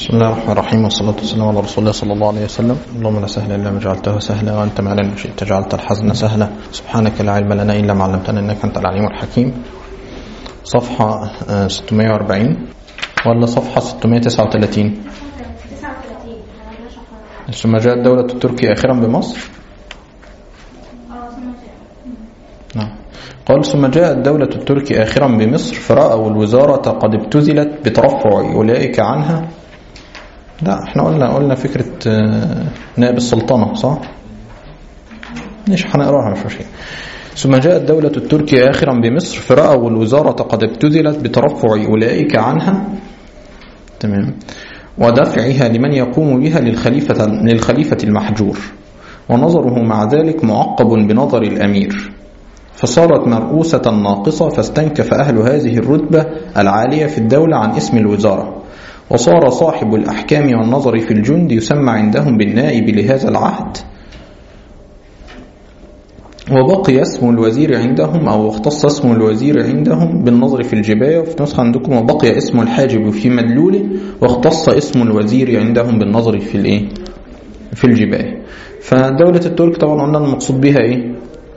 بسم الله الرحمن الرحيم والصلاة والسلام على رسول الله صلى الله عليه وسلم اللهم لا سهل إلا ما جعلته سهلا وأنت ما لم شئت جعلت الحزن سهلا سبحانك لا علم لنا إلا ما علمتنا إنك أنت العليم الحكيم صفحة آه، 640 ولا صفحة 639 ثم جاءت دولة التركي آخرا بمصر نعم قال ثم جاءت دولة التركي آخرا بمصر فرأوا الوزارة قد ابتذلت بترفع أولئك عنها لا احنا قلنا قلنا فكرة آه، نائب السلطنة صح؟ ليش هنقراها مش مشكلة ثم جاءت دولة التركي آخرا بمصر فرأوا الوزارة قد ابتذلت بترفع أولئك عنها تمام ودفعها لمن يقوم بها للخليفة, للخليفة المحجور ونظره مع ذلك معقب بنظر الأمير فصارت مرؤوسة ناقصة فاستنكف أهل هذه الرتبة العالية في الدولة عن اسم الوزارة وصار صاحب الأحكام والنظر في الجند يسمى عندهم بالنائب لهذا العهد وبقي اسم الوزير عندهم أو اختص اسم الوزير عندهم بالنظر في الجباية وفي نسخة عندكم وبقي اسم الحاجب في مدلوله واختص اسم الوزير عندهم بالنظر في الايه في الجباية فدولة الترك طبعا قلنا المقصود بها ايه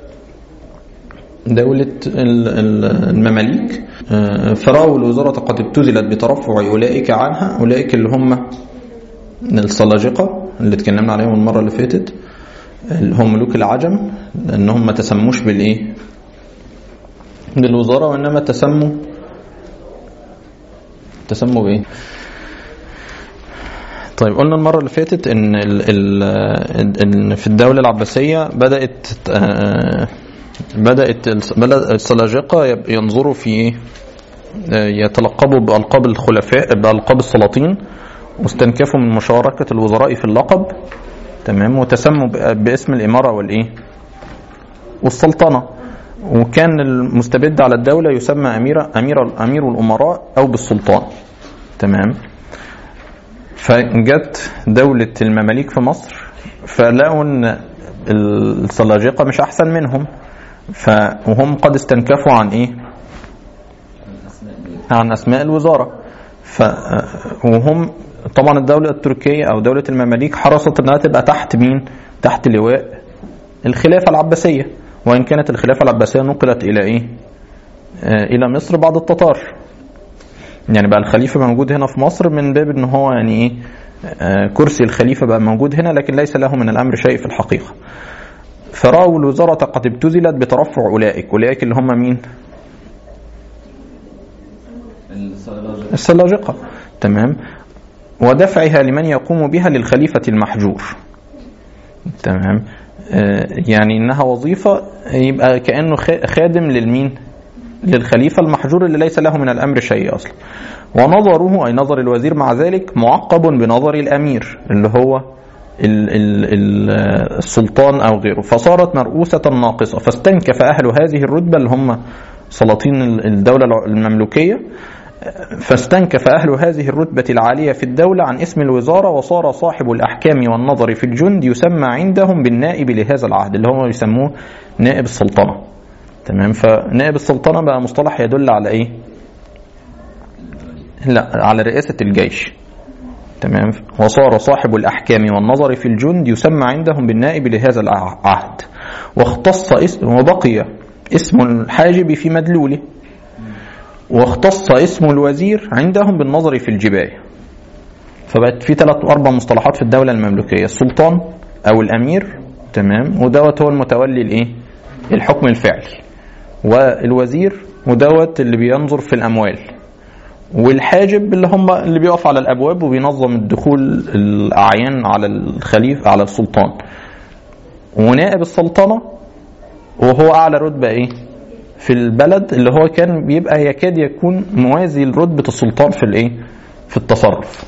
دولة ال- ال- المماليك آه، فرأوا الوزارة قد ابتذلت بترفع أولئك عنها أولئك اللي هم السلاجقة اللي اتكلمنا عليهم المرة اللي فاتت اللي هم ملوك العجم لأنهم ما تسموش بالإيه بالوزارة وإنما تسموا تسموا بإيه طيب قلنا المرة اللي فاتت إن ال ال إن في الدولة العباسية بدأت آه، بدأت الس- بدأ السلاجقة يب- ينظروا في إيه؟ آه، يتلقبوا بألقاب الخلفاء بألقاب السلاطين واستنكفوا من مشاركة الوزراء في اللقب تمام وتسموا ب- باسم الإمارة والإيه والسلطنة وكان المستبد على الدولة يسمى أمير أمير أمير الأمراء أو بالسلطان تمام فجت دولة المماليك في مصر فلقوا ان السلاجقة مش أحسن منهم ف وهم قد استنكفوا عن إيه؟ عن أسماء الوزارة ف وهم طبعا الدولة التركية أو دولة المماليك حرصت إنها تبقى تحت مين؟ تحت لواء الخلافة العباسية وإن كانت الخلافة العباسية نقلت إلى إيه؟ آه، إلى مصر بعد التتار يعني بقى الخليفة موجود هنا في مصر من باب ان هو يعني ايه آه، كرسي الخليفة بقى موجود هنا لكن ليس له من الأمر شيء في الحقيقة فرأوا الوزارة قد ابتذلت بترفع أولئك أولئك اللي هم مين السلاجقة تمام ودفعها لمن يقوم بها للخليفة المحجور تمام آه، يعني انها وظيفة يبقى كأنه خ- خادم للمين للخليفة المحجور اللي ليس له من الأمر شيء أصلا ونظره أي نظر الوزير مع ذلك معقب بنظر الأمير اللي هو ال ال ال السلطان أو غيره فصارت مرؤوسة ناقصة فاستنكف أهل هذه الرتبة اللي هم سلاطين الدولة المملوكية فاستنكف أهل هذه الرتبة العالية في الدولة عن اسم الوزارة وصار صاحب الأحكام والنظر في الجند يسمى عندهم بالنائب لهذا العهد اللي هم يسموه نائب السلطنة تمام فنائب السلطنة بقى مصطلح يدل على ايه لا على رئاسة الجيش تمام وصار صاحب الأحكام والنظر في الجند يسمى عندهم بالنائب لهذا العهد واختص اسم وبقي اسم الحاجب في مدلوله واختص اسم الوزير عندهم بالنظر في الجباية فبقت في ثلاث أربع مصطلحات في الدولة المملوكية السلطان أو الأمير تمام ودوت هو المتولي الإيه الحكم الفعلي والوزير ودوت اللي بينظر في الأموال والحاجب اللي هم اللي بيقف على الأبواب وبينظم الدخول الأعيان على الخليفة على السلطان ونائب السلطنة وهو أعلى رتبة إيه في البلد اللي هو كان بيبقى يكاد يكون موازي لرتبة السلطان في الإيه في التصرف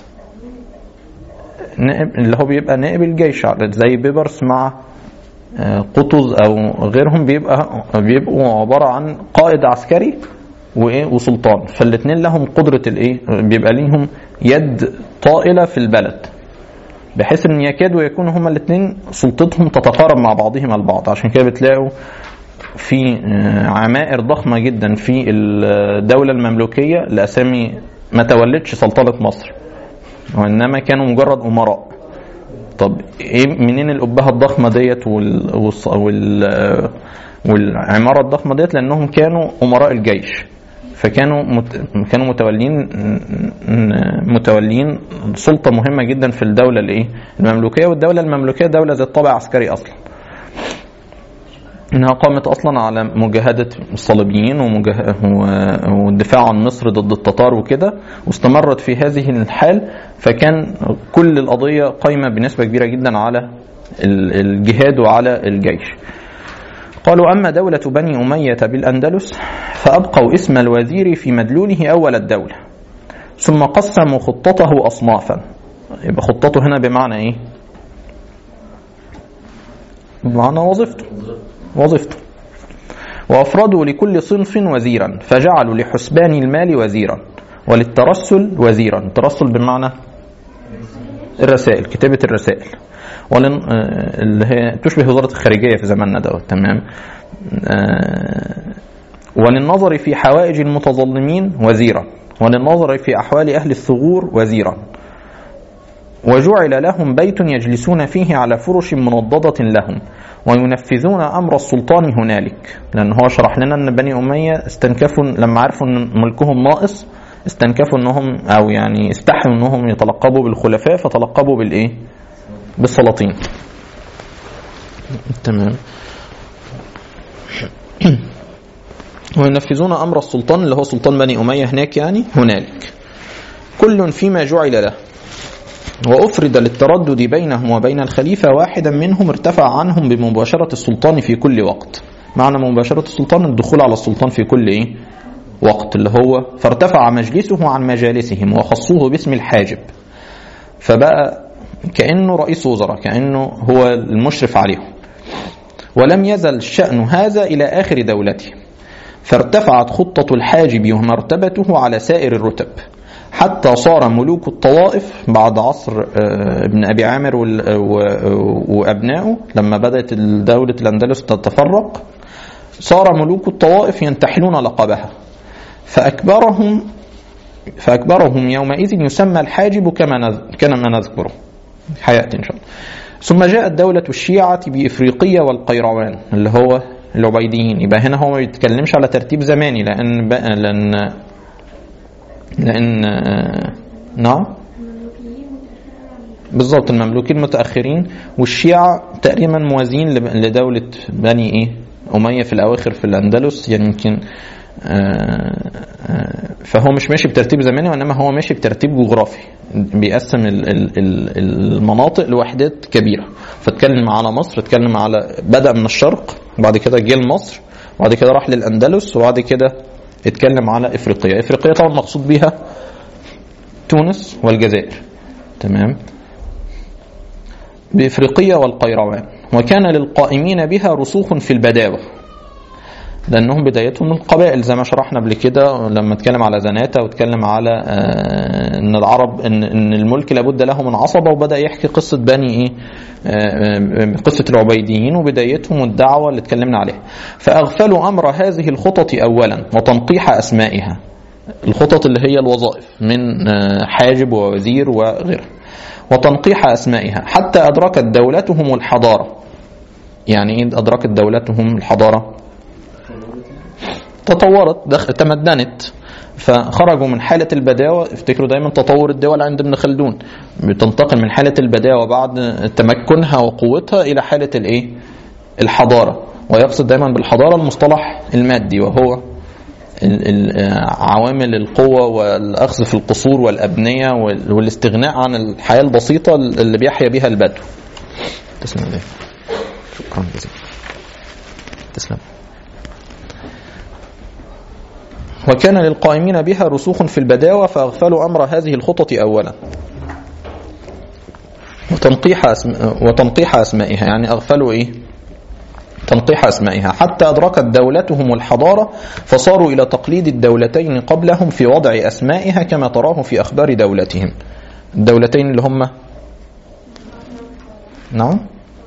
نائب اللي هو بيبقى نائب الجيش زي بيبرس مع آه، قطز او غيرهم بيبقى بيبقوا عباره عن قائد عسكري وايه وسلطان فالاثنين لهم قدره الايه بيبقى ليهم يد طائله في البلد بحيث ان يكادوا يكونوا هما الاثنين سلطتهم تتقارب مع بعضهم البعض عشان كده بتلاقوا في آه، عمائر ضخمه جدا في الدوله المملوكيه لاسامي ما تولتش سلطنه مصر وإنما كانوا مجرد أمراء طب إيه منين الأبهة الضخمة ديت وال... والص- وال... والعمارة الضخمة ديت لأنهم كانوا أمراء الجيش فكانوا مت... كانوا متولين متولين سلطة مهمة جدا في الدولة الإيه المملوكية والدولة المملوكية دولة ذات طابع عسكري أصلا انها قامت اصلا على مجاهده الصليبيين ومجاه... و- والدفاع عن مصر ضد التتار وكده واستمرت في هذه الحال فكان كل القضيه قايمه بنسبه كبيره جدا على ال- الجهاد وعلى الجيش. قالوا اما دوله بني اميه بالاندلس فابقوا اسم الوزير في مدلوله اول الدوله ثم قسموا خطته اصنافا يبقى خطته هنا بمعنى ايه؟ بمعنى وظيفته وظيفته وأفردوا لكل صنف وزيرا فجعلوا لحسبان المال وزيرا وللترسل وزيرا الترسل بمعنى الرسائل كتابة الرسائل ولن آه، اللي هي تشبه وزارة الخارجية في زماننا دوت تمام آه، وللنظر في حوائج المتظلمين وزيرا وللنظر في أحوال أهل الثغور وزيرا وجعل لهم بيت يجلسون فيه على فرش منضدة لهم وينفذون أمر السلطان هنالك لأن هو شرح لنا أن بني أمية استنكفوا لما عرفوا أن ملكهم ناقص استنكفوا أنهم أو يعني استحوا أنهم يتلقبوا بالخلفاء فتلقبوا بالإيه؟ بالسلاطين تمام وينفذون أمر السلطان اللي هو سلطان بني أمية هناك يعني هنالك كل فيما جعل له وأفرد للتردد بينهم وبين الخليفة واحدا منهم ارتفع عنهم بمباشرة السلطان في كل وقت معنى مباشرة السلطان الدخول على السلطان في كل إيه؟ وقت اللي هو فارتفع مجلسه عن مجالسهم وخصوه باسم الحاجب فبقى كأنه رئيس وزراء كأنه هو المشرف عليهم ولم يزل شأن هذا إلى آخر دولته فارتفعت خطة الحاجب ومرتبته على سائر الرتب حتى صار ملوك الطوائف بعد عصر آه، ابن ابي عامر وال- و- وابنائه لما بدات دوله الاندلس تتفرق صار ملوك الطوائف ينتحلون لقبها فاكبرهم فاكبرهم يومئذ يسمى الحاجب كما نذ- كما نذكره حياتي ان شاء الله ثم جاءت دولة الشيعة بإفريقية والقيروان اللي هو العبيديين يبقى هنا هو ما بيتكلمش على ترتيب زماني لأن بقى لأن لان آه، نعم بالظبط المملوكين متاخرين والشيعة تقريبا موازين لب- لدوله بني ايه اميه في الاواخر في الاندلس يعني يمكن آه، آه، فهو مش ماشي بترتيب زماني وانما هو ماشي بترتيب جغرافي بيقسم ال- ال- ال- المناطق لوحدات كبيره فاتكلم على مصر اتكلم على بدا من الشرق وبعد كده جه لمصر وبعد كده راح للاندلس وبعد كده اتكلم على افريقيا افريقيا طبعا مقصود بيها تونس والجزائر تمام بافريقيا والقيروان وكان للقائمين بها رسوخ في البداوه لانهم بدايتهم من القبائل زي ما شرحنا قبل كده لما اتكلم على زناتة واتكلم على آه، ان العرب ان ان الملك لابد له من عصبه وبدا يحكي قصه بني ايه آه، آه، قصه العبيديين وبدايتهم والدعوه اللي اتكلمنا عليها فاغفلوا امر هذه الخطط اولا وتنقيح اسمائها الخطط اللي هي الوظائف من آه، حاجب ووزير وغيره وتنقيح اسمائها حتى ادركت دولتهم الحضاره يعني ايه ادركت دولتهم الحضاره تطورت دخ... تمدنت فخرجوا من حالة البداوة افتكروا دايما تطور الدول عند ابن خلدون بتنتقل من حالة البداوة بعد تمكنها وقوتها إلى حالة الإيه؟ الحضارة ويقصد دايما بالحضارة المصطلح المادي وهو ال- ال- عوامل القوة والأخذ في القصور والأبنية وال- والاستغناء عن الحياة البسيطة اللي بيحيا بها البدو تسلم عليك شكرا جزيلا تسلم وكان للقائمين بها رسوخ في البداوة فأغفلوا أمر هذه الخطط أولا وتنقيح أسم... وتنقيح أسمائها يعني أغفلوا إيه تنقيح أسمائها حتى أدركت دولتهم الحضارة فصاروا إلى تقليد الدولتين قبلهم في وضع أسمائها كما تراه في أخبار دولتهم الدولتين اللي هم نعم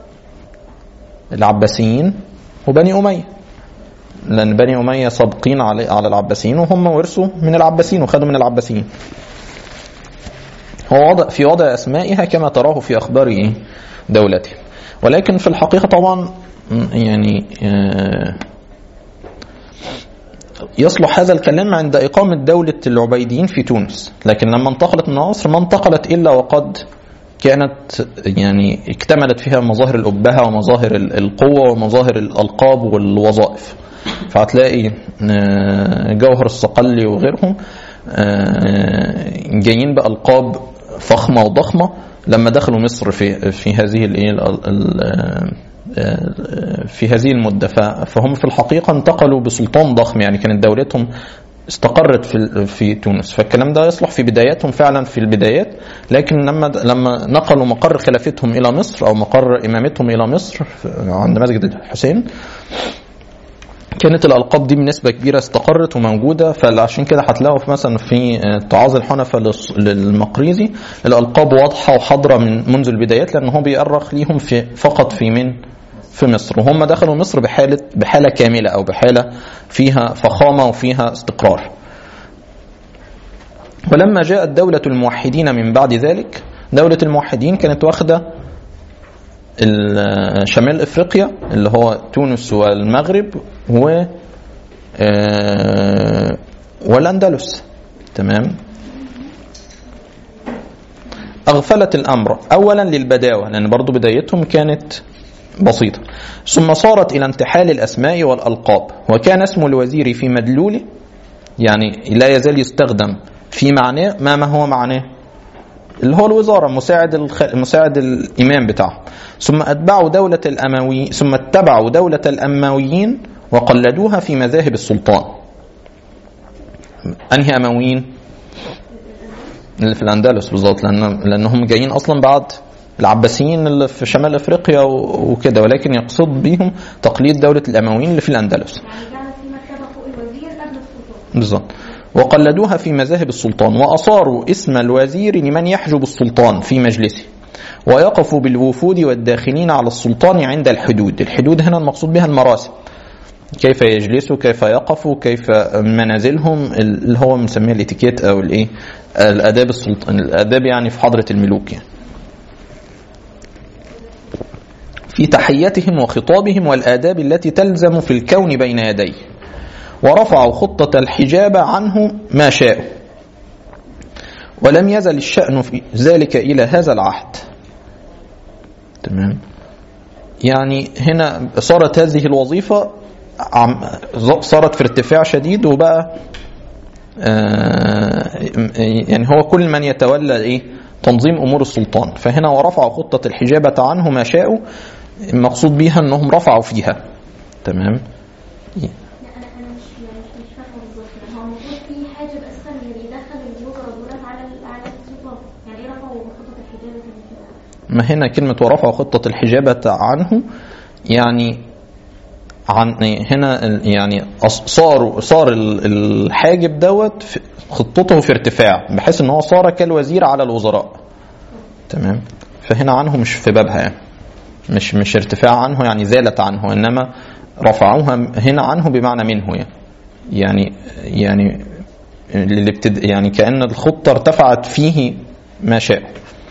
العباسيين وبني أمية لأن بني أمية سابقين على على العباسيين وهم ورثوا من العباسيين وخدوا من العباسيين هو وضع في وضع أسمائها كما تراه في أخبار إيه؟ دولته ولكن في الحقيقة طبعا م، يعني آه، يصلح هذا الكلام عند إقامة دولة العبيديين في تونس لكن لما انتقلت من مصر ما انتقلت إلا وقد كانت يعني اكتملت فيها مظاهر الأبهة ومظاهر ال- القوة ومظاهر الألقاب والوظائف فهتلاقي آه، جوهر الصقلي وغيرهم آه، جايين بألقاب فخمة وضخمة لما دخلوا مصر في في هذه الايه ال- ال- آه، في هذه المدة ف- فهم في الحقيقة انتقلوا بسلطان ضخم يعني كانت دولتهم استقرت في في تونس فالكلام ده يصلح في بداياتهم فعلا في البدايات لكن لما لما نقلوا مقر خلافتهم الى مصر او مقر امامتهم الى مصر عند مسجد الحسين كانت الالقاب دي بنسبه كبيره استقرت وموجوده فعشان كده هتلاقوا في مثلا في تعاظ الحنفه للص- للمقريزي الالقاب واضحه وحاضره من منذ البدايات لان هو بيأرخ ليهم في فقط في من في مصر وهم دخلوا مصر بحاله بحاله كامله او بحاله فيها فخامه وفيها استقرار ولما جاءت دولة الموحدين من بعد ذلك دولة الموحدين كانت واخدة ال- شمال افريقيا اللي هو تونس والمغرب و آه، والاندلس تمام اغفلت الامر اولا للبداوه لان برضو بدايتهم كانت بسيطه ثم صارت الى انتحال الاسماء والالقاب وكان اسم الوزير في مدلوله يعني لا يزال يستخدم في معناه ما ما هو معناه اللي هو الوزاره مساعد الخ... مساعد الامام بتاعه ثم اتبعوا دوله الاموي ثم اتبعوا دوله الامويين وقلدوها في مذاهب السلطان انهي امويين اللي في الاندلس بالظبط لان لانهم جايين اصلا بعد العباسيين اللي في شمال افريقيا و- وكده ولكن يقصد بيهم تقليد دوله الامويين اللي في الاندلس يعني جعل في مرتبة فوق الوزير قبل السلطان بالظبط وقلدوها في مذاهب السلطان وأصاروا اسم الوزير لمن يحجب السلطان في مجلسه ويقف بالوفود والداخلين على السلطان عند الحدود الحدود هنا المقصود بها المراسم كيف يجلسوا كيف يقفوا كيف منازلهم اللي هو مسميه الاتيكيت او الايه الاداب السلطان الاداب يعني في حضره الملوك يعني. في تحيتهم وخطابهم والاداب التي تلزم في الكون بين يديه ورفعوا خطة الحجاب عنه ما شاءوا ولم يزل الشأن في ذلك إلى هذا العهد تمام يعني هنا صارت هذه الوظيفة عم- صارت في ارتفاع شديد وبقى آه، يعني هو كل من يتولى ايه تنظيم امور السلطان فهنا ورفعوا خطه الحجابه عنه ما شاءوا المقصود بها انهم رفعوا فيها تمام لا انا انا مش يعني مش مش فاهمه بالظبط يعني هو المفروض في حاجب اسفل اللي يدخل الوزراء دولت على ال- على السلطان يعني ايه رفعوا خطة الحجاب كانت كده ما هنا كلمة ورفعوا خطة الحجابة عنه يعني عن هنا ال- يعني أص- صار صار ال- الحاجب دوت في- خطته في ارتفاع بحيث ان هو صار كالوزير على الوزراء تمام فهنا عنه مش في بابها يعني مش مش ارتفاع عنه يعني زالت عنه انما رفعوها هنا عنه بمعنى منه يعني يعني يعني اللي بتد يعني كأن الخطة ارتفعت فيه ما شاء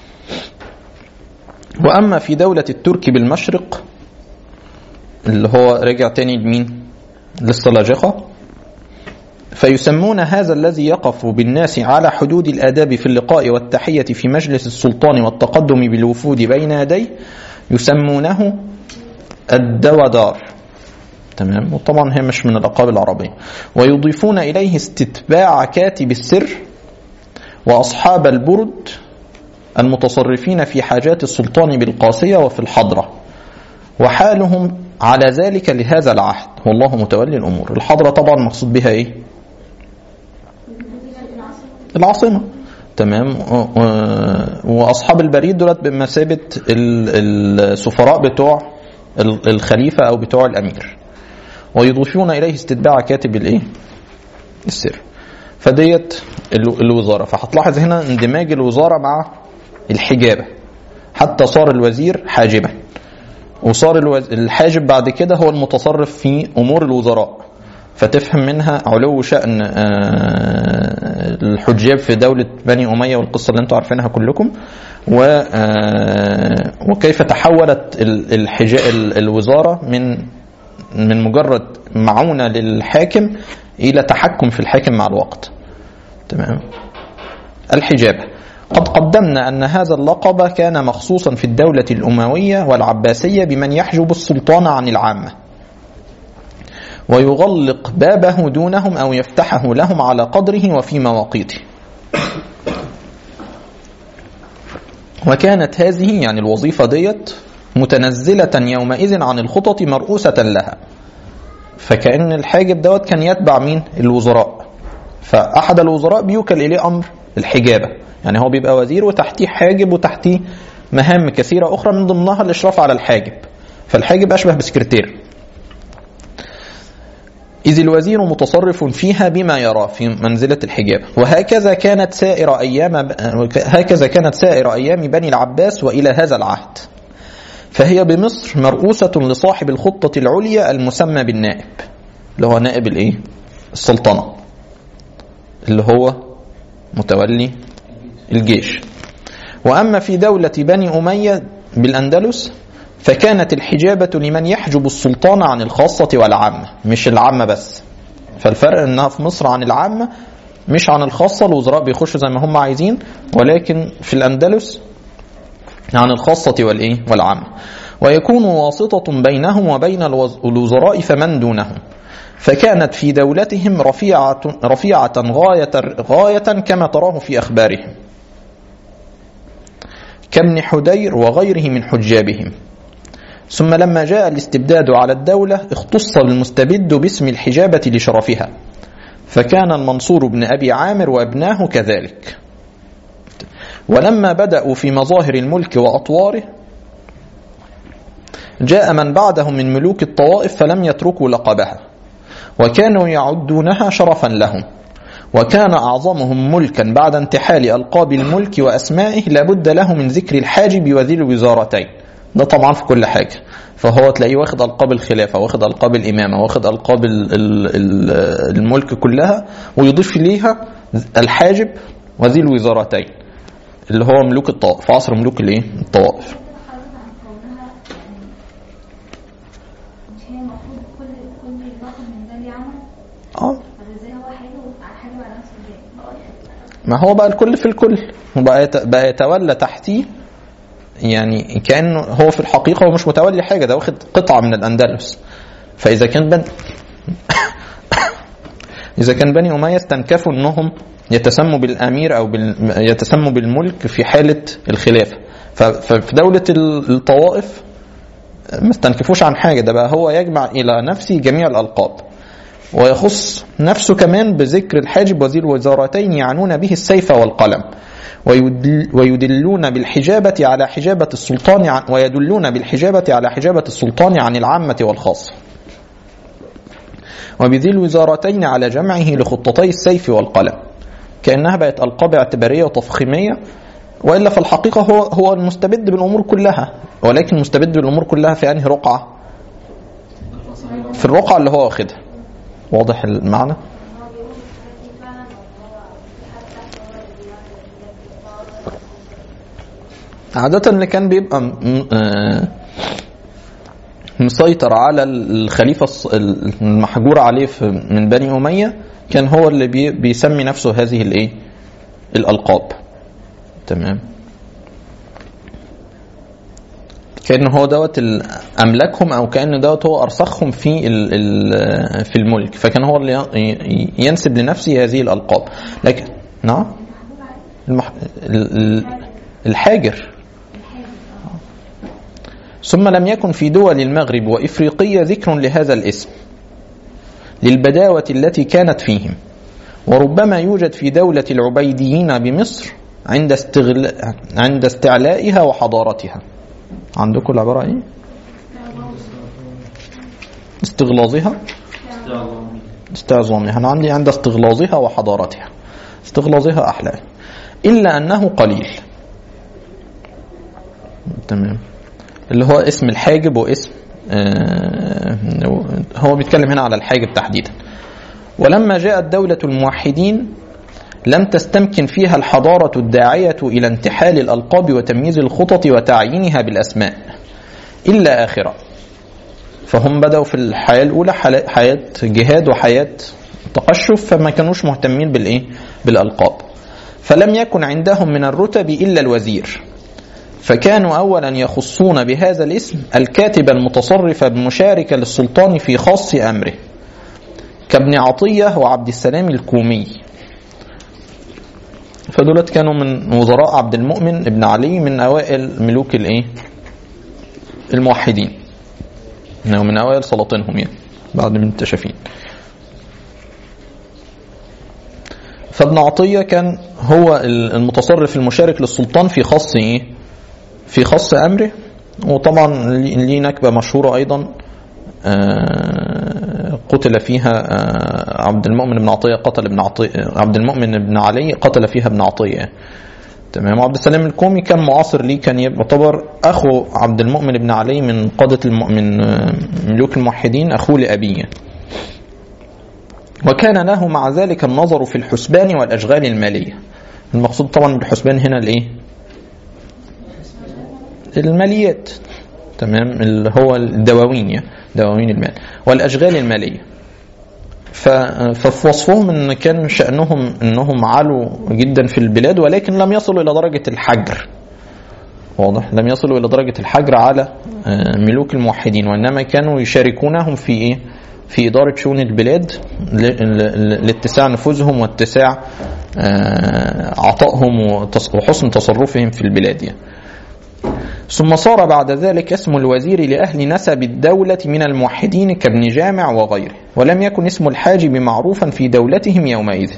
وأما في دولة الترك بالمشرق اللي هو رجع تاني لمين للسلاجقة فيسمون هذا الذي يقف بالناس على حدود الآداب في اللقاء والتحية في مجلس السلطان والتقدم بالوفود بين يديه يسمونه الدودار تمام وطبعا هي مش من الألقاب العربية ويضيفون إليه استتباع كاتب السر وأصحاب البرد المتصرفين في حاجات السلطان بالقاسية وفي الحضرة وحالهم على ذلك لهذا العهد والله متولي الأمور الحضرة طبعا مقصود بها إيه العاصمة تمام و- و- وأصحاب البريد دولت بمثابة ال- السفراء بتوع ال- الخليفة أو بتوع الأمير ويضيفون إليه استتباع كاتب الإيه السر فديت ال- الوزارة فهتلاحظ هنا اندماج الوزارة مع الحجابة حتى صار الوزير حاجبا وصار الوز... الحاجب بعد كده هو المتصرف في امور الوزراء فتفهم منها علو شأن آه، الحجاب في دولة بني أمية والقصة اللي انتم عارفينها كلكم و آه، وكيف تحولت ال- الحجا- ال- الوزارة من من مجرد معونة للحاكم إلى تحكم في الحاكم مع الوقت تمام الحجابة قد قدمنا أن هذا اللقب كان مخصوصا في الدولة الأموية والعباسية بمن يحجب السلطان عن العامة ويغلق بابه دونهم أو يفتحه لهم على قدره وفي مواقيته وكانت هذه يعني الوظيفة ديت متنزلة يومئذ عن الخطط مرؤوسة لها فكأن الحاجب دوت كان يتبع مين الوزراء فأحد الوزراء بيوكل إليه أمر الحجابة يعني هو بيبقى وزير وتحتيه حاجب وتحتيه مهام كثيرة أخرى من ضمنها الإشراف على الحاجب فالحاجب أشبه بسكرتير إذ الوزير متصرف فيها بما يرى في منزلة الحجاب وهكذا كانت سائر أيام هكذا كانت سائر أيام بني العباس وإلى هذا العهد فهي بمصر مرؤوسة لصاحب الخطة العليا المسمى بالنائب اللي هو نائب الإيه؟ السلطنة اللي هو متولي الجيش وأما في دولة بني أمية بالأندلس فكانت الحجابة لمن يحجب السلطان عن الخاصة والعامة مش العامة بس فالفرق انها في مصر عن العامة مش عن الخاصة الوزراء بيخشوا زي ما هم عايزين ولكن في الأندلس عن الخاصة والإيه والعامة ويكون واسطة بينهم وبين الوز- الوزراء فمن دونهم فكانت في دولتهم رفيعة رفيعة غاية غاية كما تراه في أخبارهم كابن حدير وغيره من حجابهم ثم لما جاء الاستبداد على الدولة اختص المستبد باسم الحجابة لشرفها فكان المنصور بن أبي عامر وابناه كذلك ولما بدأوا في مظاهر الملك وأطواره جاء من بعدهم من ملوك الطوائف فلم يتركوا لقبها وكانوا يعدونها شرفا لهم وكان أعظمهم ملكا بعد انتحال ألقاب الملك وأسمائه لابد له من ذكر الحاجب وذي الوزارتين ده طبعا في كل حاجة فهو تلاقيه واخد ألقاب الخلافة واخد ألقاب الإمامة واخد ألقاب ال- ال- ال- الملك كلها ويضيف ليها الحاجب وذي الوزارتين اللي هو ملوك الطوائف في عصر ملوك الايه الطوائف حضرتك عن كونها يعني مش هي المفروض كل كل لقب من ده ليه عمل اه طب ازاي هو حلو حلو على نفسه ازاي؟ ما هو بقى الكل في الكل وبقى يت- بقى يتولى تحتيه يعني كانه هو في الحقيقه هو مش متولي حاجه ده واخد قطعه من الاندلس فاذا كان بن اذا كان بني اميه استنكفوا انهم يتسموا بالامير او بال... يتسموا بالملك في حاله الخلافه ف- ففي دوله ال- الطوائف ما استنكفوش عن حاجه ده بقى هو يجمع الى نفسه جميع الالقاب ويخص نفسه كمان بذكر الحاجب وذي الوزارتين يعنون به السيف والقلم ويدل ويدلون بالحجابة على حجابة السلطان عن ويدلون بالحجابة على حجابة السلطان عن العامة والخاصة وبذي الوزارتين على جمعه لخطتي السيف والقلم كأنها بقت ألقاب اعتبارية وتفخيمية وإلا في الحقيقة هو هو المستبد بالأمور كلها ولكن مستبد بالأمور كلها في أنهي رقعة في الرقعة اللي هو واخدها واضح المعنى عادة اللي كان بيبقى م- آه، مسيطر على الخليفة الص- المحجور عليه في- من بني أمية كان هو اللي بي- بيسمي نفسه هذه الايه الألقاب تمام كأن هو دوت ال- أملكهم أو كأن دوت هو أرسخهم في ال- ال- في الملك فكان هو اللي ي- ينسب لنفسه هذه الألقاب لكن نعم المح... ال- ال- الحاجر ثم لم يكن في دول المغرب وإفريقية ذكر لهذا الاسم للبداوة التي كانت فيهم وربما يوجد في دولة العبيديين بمصر عند استغل... عند استعلائها وحضارتها عندكم العبارة ايه؟ استغلاظها استعظامها انا عندي عند استغلاظها وحضارتها استغلاظها احلى الا انه قليل تمام اللي هو اسم الحاجب واسم آه، هو بيتكلم هنا على الحاجب تحديدا ولما جاءت دولة الموحدين لم تستمكن فيها الحضارة الداعية إلى انتحال الألقاب وتمييز الخطط وتعيينها بالأسماء إلا آخرة فهم بدأوا في الحياة الأولى حلا- حياة جهاد وحياة تقشف فما كانوش مهتمين بالإيه؟ بالألقاب فلم يكن عندهم من الرتب إلا الوزير فكانوا أولا يخصون بهذا الاسم الكاتب المتصرف بمشاركة للسلطان في خاص أمره كابن عطية وعبد السلام الكومي فدولت كانوا من وزراء عبد المؤمن ابن علي من أوائل ملوك الإيه؟ الموحدين إنه من أوائل سلاطينهم يعني بعد من التشافين فابن عطية كان هو المتصرف المشارك للسلطان في خاص إيه؟ في خاص أمره وطبعا ليه نكبة مشهورة أيضا آه، قتل فيها آه، عبد المؤمن بن عطية قتل ابن عطية عبد المؤمن بن علي قتل فيها ابن عطية تمام وعبد السلام الكومي كان معاصر ليه كان يعتبر أخو عبد المؤمن بن علي من قادة الم... من آه، ملوك الموحدين أخوه لأبيه وكان له مع ذلك النظر في الحسبان والأشغال المالية المقصود طبعا بالحسبان هنا الإيه الماليات تمام اللي هو الدواوين يعني دواوين المال والاشغال الماليه ف- ففي وصفهم ان كان شانهم انهم علوا جدا في البلاد ولكن لم يصلوا الى درجه الحجر واضح لم يصلوا الى درجه الحجر على آه، ملوك الموحدين وانما كانوا يشاركونهم في ايه في اداره شؤون البلاد ل- ل- لاتساع نفوذهم واتساع آه، عطائهم وتص- وحسن تصرفهم في البلاد يعني. ثم صار بعد ذلك اسم الوزير لأهل نسب الدولة من الموحدين كابن جامع وغيره ولم يكن اسم الحاجب معروفا في دولتهم يومئذ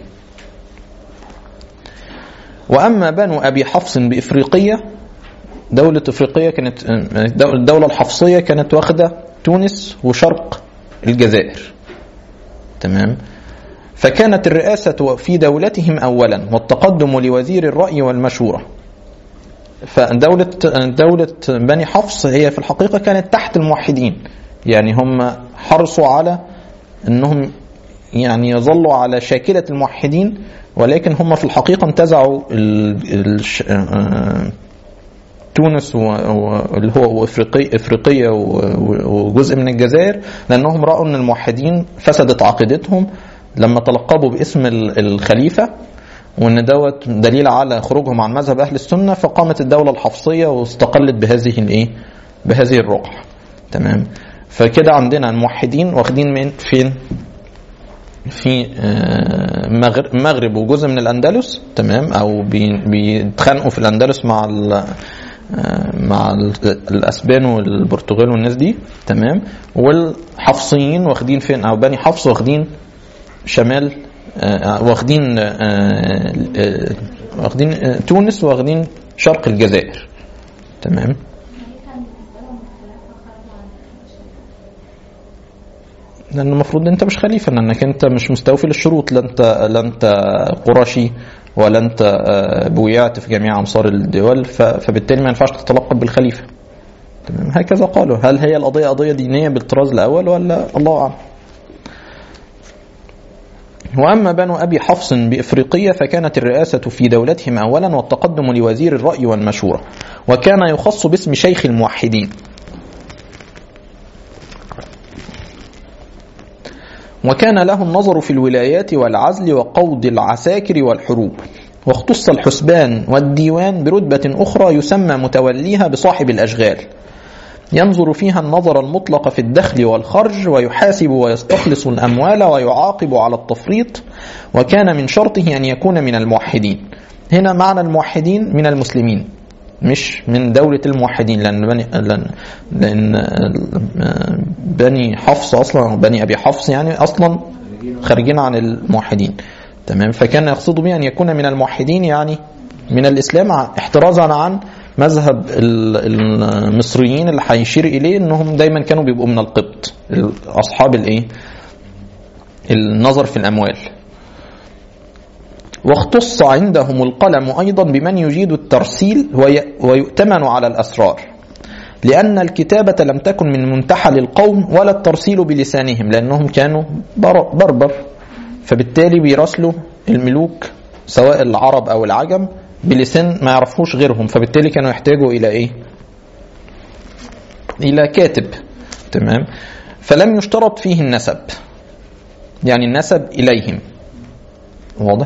وأما بنو أبي حفص بإفريقية دولة إفريقية كانت الدولة الحفصية كانت واخدة تونس وشرق الجزائر تمام فكانت الرئاسة في دولتهم أولا والتقدم لوزير الرأي والمشورة فدولة دولة بني حفص هي في الحقيقة كانت تحت الموحدين يعني هم حرصوا على انهم يعني يظلوا على شاكلة الموحدين ولكن هم في الحقيقة انتزعوا ال- الش- آه، تونس و- و- اللي هو افريقيا افريقيا و- و- وجزء من الجزائر لانهم راوا ان الموحدين فسدت عقيدتهم لما تلقبوا باسم ال- الخليفه وان دوت دليل على خروجهم عن مذهب اهل السنه فقامت الدوله الحفصيه واستقلت بهذه الايه؟ بهذه الرقعه. تمام؟ فكده عندنا الموحدين واخدين من فين؟ في آه، مغر- المغرب وجزء من الاندلس تمام او بي- بيتخانقوا في الاندلس مع ال- آه، مع ال- الاسبان والبرتغال والناس دي تمام والحفصيين واخدين فين او بني حفص واخدين شمال آه، واخدين آه، آه، واخدين آه، تونس واخدين شرق الجزائر تمام لان المفروض انت مش خليفه لانك انت مش مستوفي للشروط لا انت لا انت قرشي ولا انت آه، بويعت في جميع امصار الدول ف- فبالتالي ما ينفعش تتلقب بالخليفه تمام هكذا قالوا هل هي القضيه قضيه دينيه بالطراز الاول ولا الله اعلم وأما بنو أبي حفص بإفريقية فكانت الرئاسة في دولتهم أولا والتقدم لوزير الرأي والمشورة وكان يخص باسم شيخ الموحدين وكان له النظر في الولايات والعزل وقوض العساكر والحروب واختص الحسبان والديوان برتبة أخرى يسمى متوليها بصاحب الأشغال ينظر فيها النظر المطلق في الدخل والخرج ويحاسب ويستخلص الأموال ويعاقب على التفريط وكان من شرطه أن يكون من الموحدين هنا معنى الموحدين من المسلمين مش من دولة الموحدين لأن بني لأن, لأن بني حفص أصلا أو بني أبي حفص يعني أصلا خارجين عن الموحدين تمام فكان يقصد به أن يكون من الموحدين يعني من الإسلام احترازا عن مذهب ال- المصريين اللي هيشير إليه أنهم دايما كانوا بيبقوا من القبط أصحاب الإيه النظر في الأموال واختص عندهم القلم أيضا بمن يجيد الترسيل وي- ويؤتمن على الأسرار لأن الكتابة لم تكن من منتحل القوم ولا الترسيل بلسانهم لأنهم كانوا بر- بربر فبالتالي بيراسلوا الملوك سواء العرب او العجم بلسان ما يعرفوش غيرهم فبالتالي كانوا يحتاجوا الى ايه الى كاتب تمام فلم يشترط فيه النسب يعني النسب اليهم واضح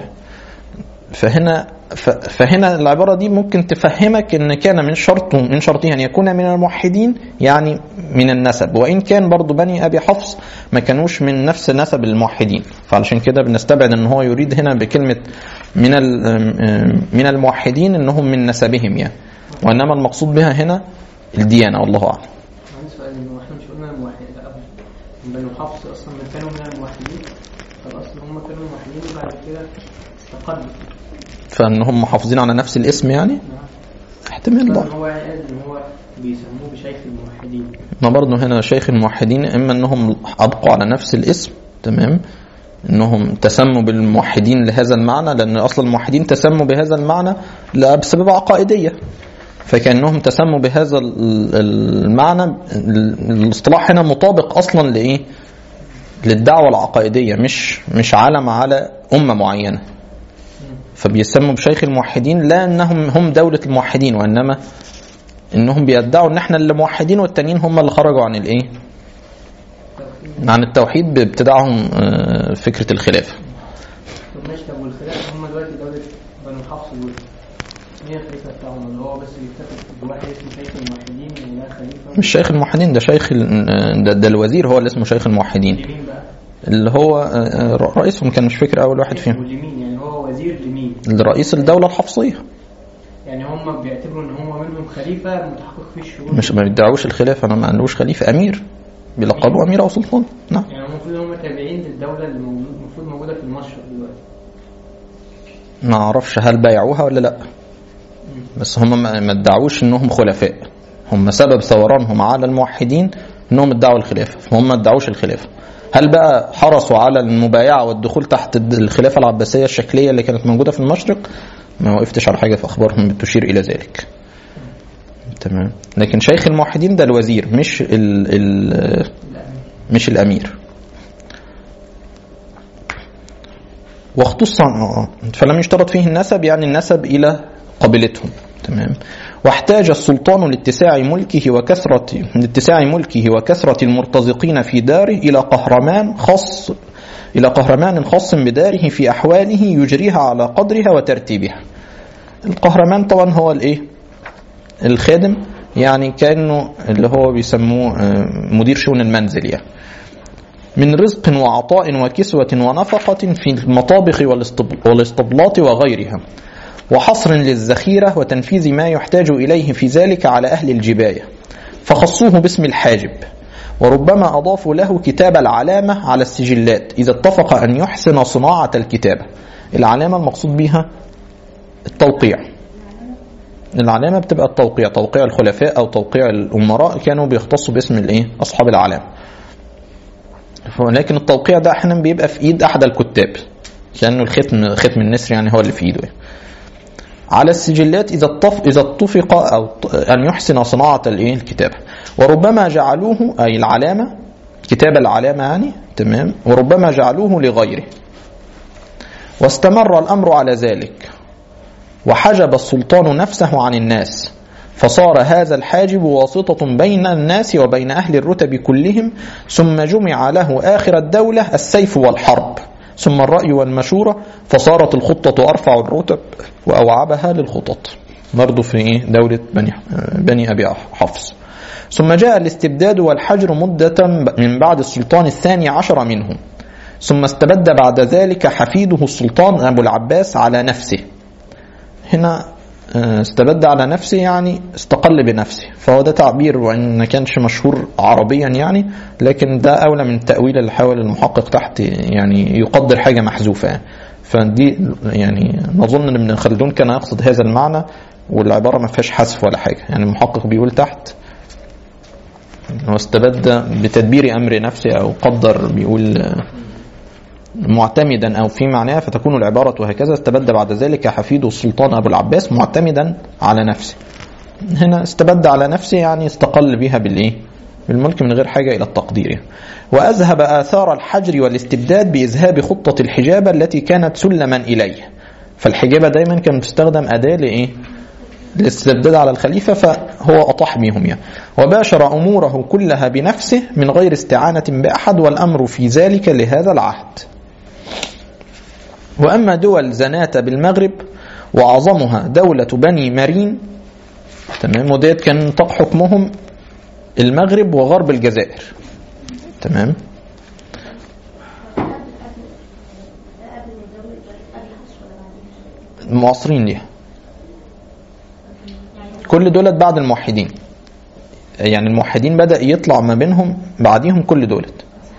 فهنا ف- فهنا العباره دي ممكن تفهمك ان كان من شرط من شرطه ان يكون من الموحدين يعني من النسب وان كان برضو بني ابي حفص ما كانوش من نفس نسب الموحدين فعلشان كده بنستبعد ان هو يريد هنا بكلمه من ال- من الموحدين انهم من نسبهم يعني وانما المقصود بها هنا الديانه والله اعلم عندي سؤال انه احنا مش قلنا الموحد لا بنو حفص اصلا ما كانوا من الموحدين فالاصل هم كانوا موحدين وبعد كده استقلوا فانهم محافظين على نفس الاسم يعني نعم. احتمال طبعا ضعف هو قال ان هو بيسموه بشيخ الموحدين ما برضه هنا شيخ الموحدين اما انهم ابقوا على نفس الاسم تمام انهم تسموا بالموحدين لهذا المعنى لان اصلا الموحدين تسموا بهذا المعنى لا بسبب عقائديه فكانهم تسموا بهذا ال- المعنى ال- الاصطلاح هنا مطابق اصلا لايه للدعوه العقائديه مش مش علم على امه معينه فبيسموا بشيخ الموحدين لا انهم هم دوله الموحدين وانما انهم بيدعوا ان احنا اللي موحدين والتانيين هم اللي خرجوا عن الايه عن التوحيد بابتداعهم آه، فكره الخلافه طب ماشي طب والخلاف هم دلوقتي دوله بنو حفص دول مين الخليفه بتاعهم اللي هو بس بيكتفي بواحد اسمه شيخ الموحدين ولا خليفه مش شيخ الموحدين ده شيخ ال- آه، ده, ده الوزير هو اللي اسمه شيخ الموحدين لمين بقى؟ اللي هو آه، آه، رئيسهم كان مش فاكر اول واحد فيهم ولمين يعني هو وزير لمين؟ رئيس الدوله الحفصيه يعني هم بيعتبروا ان هم منهم خليفه متحقق فيه الشروط مش ما بيدعوش الخلافه انا ما قالوش خليفه امير بيلقبوا امير او سلطان نعم يعني المفروض هم تابعين للدوله اللي موجود- المفروض موجوده في المشرق دلوقتي ما اعرفش هل بايعوها ولا لا بس هم ما ما ادعوش انهم خلفاء هم سبب ثورانهم على الموحدين انهم ادعوا الخلافه فهم ما ادعوش الخلافه هل بقى حرصوا على المبايعه والدخول تحت الد- الخلافه العباسيه الشكليه اللي كانت موجوده في المشرق ما وقفتش على حاجه في اخبارهم بتشير الى ذلك تمام لكن شيخ الموحدين ده الوزير مش ال ال لا مش الامير واختص آه، فلم يشترط فيه النسب يعني النسب الى قبيلتهم تمام واحتاج السلطان لاتساع ملكه وكثرة لاتساع ملكه وكثرة المرتزقين في داره إلى قهرمان خاص إلى قهرمان خاص بداره في أحواله يجريها على قدرها وترتيبها. القهرمان طبعا هو الإيه؟ الخادم يعني كأنه اللي هو بيسموه آه، مدير شؤون المنزل يعني. من رزق وعطاء وكسوة ونفقة في المطابخ والاستب- والاستبلاط وغيرها وحصر للذخيرة وتنفيذ ما يحتاج إليه في ذلك على أهل الجباية فخصوه باسم الحاجب وربما أضافوا له كتاب العلامة على السجلات إذا اتفق أن يحسن صناعة الكتابة العلامة المقصود بها التوقيع العلامة بتبقى التوقيع توقيع الخلفاء أو توقيع الأمراء كانوا بيختصوا باسم الإيه أصحاب العلامة ولكن التوقيع ده احيانا بيبقى في ايد احد الكتاب كانه الختم ختم النسر يعني هو اللي في ايده على السجلات اذا اتفق اذا اتفق او ط- ان يحسن صناعه الايه الكتابه وربما جعلوه اي العلامه كتاب العلامه يعني تمام وربما جعلوه لغيره واستمر الامر على ذلك وحجب السلطان نفسه عن الناس فصار هذا الحاجب واسطة بين الناس وبين أهل الرتب كلهم ثم جمع له آخر الدولة السيف والحرب ثم الرأي والمشورة فصارت الخطة أرفع الرتب وأوعبها للخطط برضه في إيه؟ دولة بني, بني أبي حفص ثم جاء الاستبداد والحجر مدة من بعد السلطان الثاني عشر منهم ثم استبد بعد ذلك حفيده السلطان أبو العباس على نفسه هنا آه، استبد على نفسه يعني استقل بنفسه فهو ده تعبير وان ما كانش مشهور عربيا يعني لكن ده اولى من التاويل اللي حاول المحقق تحت يعني يقدر حاجه محذوفه يعني. فدي يعني نظن ان ابن خلدون كان يقصد هذا المعنى والعباره ما فيهاش حذف ولا حاجه يعني المحقق بيقول تحت هو استبد بتدبير امر نفسه او قدر بيقول آه، معتمدا او في معناها فتكون العباره هكذا استبد بعد ذلك حفيده السلطان ابو العباس معتمدا على نفسه. هنا استبد على نفسه يعني استقل بها بالايه؟ بالملك من غير حاجة إلى التقدير يعني. وأذهب آثار الحجر والاستبداد بإذهاب خطة الحجابة التي كانت سلما إليه فالحجابة دايما كانت تستخدم أداة لإيه؟ الاستبداد على الخليفة فهو أطاح بهم يعني. وباشر أموره كلها بنفسه من غير استعانة بأحد والأمر في ذلك لهذا العهد وأما دول زناتة بالمغرب وأعظمها دولة بني مارين تمام وديت كان نطاق حكمهم المغرب وغرب الجزائر تمام المعاصرين ليها كل دولت بعد الموحدين يعني الموحدين بدأ يطلع ما بينهم بعديهم كل دولت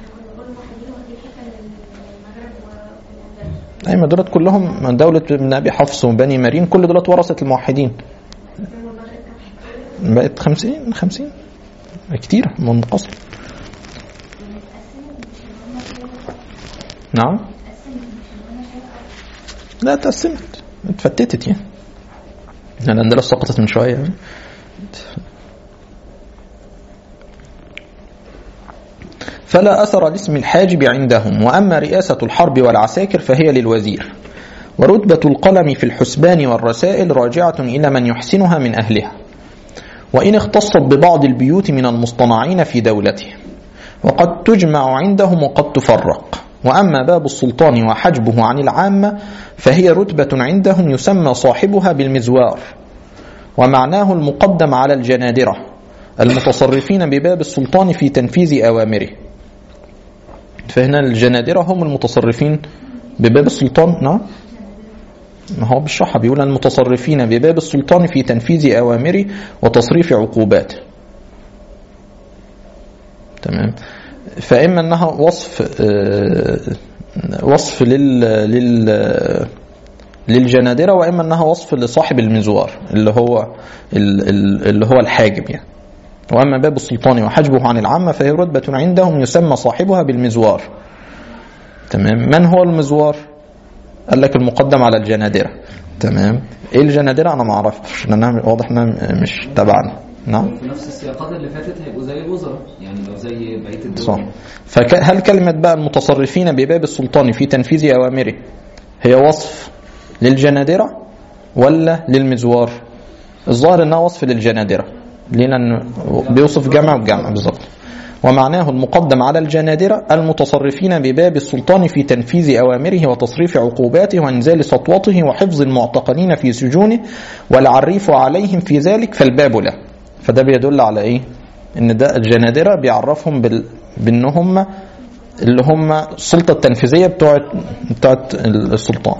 أي ما دولت كلهم دولة ابن أبي حفص وبني مارين كل دولت ورثة الموحدين بقت خمسين خمسين كتير منقصر نعم لا تقسمت اتفتتت يعني يعني الاندلس سقطت من شويه يعني. فلا اثر لاسم الحاجب عندهم واما رئاسه الحرب والعساكر فهي للوزير ورتبه القلم في الحسبان والرسائل راجعه الى من يحسنها من اهلها وإن اختصت ببعض البيوت من المصطنعين في دولته وقد تجمع عندهم وقد تفرق وأما باب السلطان وحجبه عن العامة فهي رتبة عندهم يسمى صاحبها بالمزوار ومعناه المقدم على الجنادرة المتصرفين بباب السلطان في تنفيذ أوامره فهنا الجنادرة هم المتصرفين بباب السلطان نعم ما هو بالشرح بيقول المتصرفين بباب السلطان في تنفيذ أوامره وتصريف عقوباته تمام فإما أنها وصف وصف لل لل للجنادرة وإما أنها وصف لصاحب المزوار اللي هو اللي هو الحاجب يعني وأما باب السلطان وحجبه عن العامة فهي رتبة عندهم يسمى صاحبها بالمزوار تمام من هو المزوار قال لك المقدم على الجنادرة تمام ايه الجنادرة انا ما اعرفش لانها واضح انها مش تبعنا نعم في نفس السياقات اللي فاتت هيبقوا زي الوزراء يعني لو زي بقيه الدول صح فهل كلمة بقى المتصرفين بباب السلطان في تنفيذ أوامره هي وصف للجنادرة ولا للمزوار الظاهر انها وصف للجنادرة ليه لأن بيوصف جمع وجمع بالظبط ومعناه المقدم على الجنادرة المتصرفين بباب السلطان في تنفيذ أوامره وتصريف عقوباته وإنزال سطوته وحفظ المعتقلين في سجونه والعريف عليهم في ذلك فالباب له فده بيدل على إيه؟ إن ده الجنادرة بيعرفهم بال... بأن هم اللي هم السلطة التنفيذية بتوعت بتوعت السلطان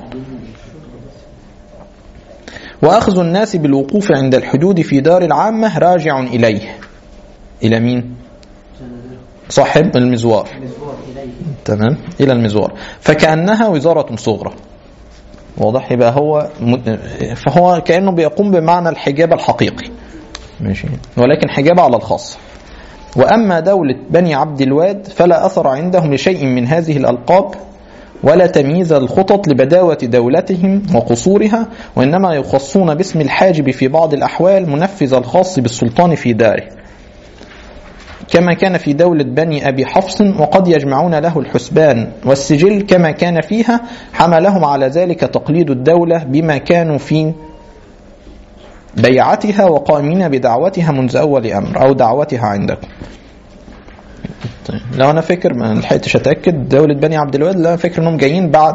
وأخذ الناس بالوقوف عند الحدود في دار العامة راجع إليه إلى مين؟ صاحب المزوار تمام إلى المزوار فكأنها وزارة صغرى واضح يبقى هو فهو كأنه بيقوم بمعنى الحجاب الحقيقي ماشي ولكن حجاب على الخاص وأما دولة بني عبد الواد فلا أثر عندهم لشيء من هذه الألقاب ولا تمييز الخطط لبداوة دولتهم وقصورها وإنما يخصون باسم الحاجب في بعض الأحوال منفذ الخاص بالسلطان في داره كما كان في دولة بني أبي حفص وقد يجمعون له الحسبان والسجل كما كان فيها حملهم على ذلك تقليد الدولة بما كانوا في بيعتها وقائمين بدعوتها منذ أول أمر أو دعوتها عندكم طيب. لو أنا فاكر ما لحقتش أتأكد دولة بني عبد الواد لا فاكر أنهم جايين بعد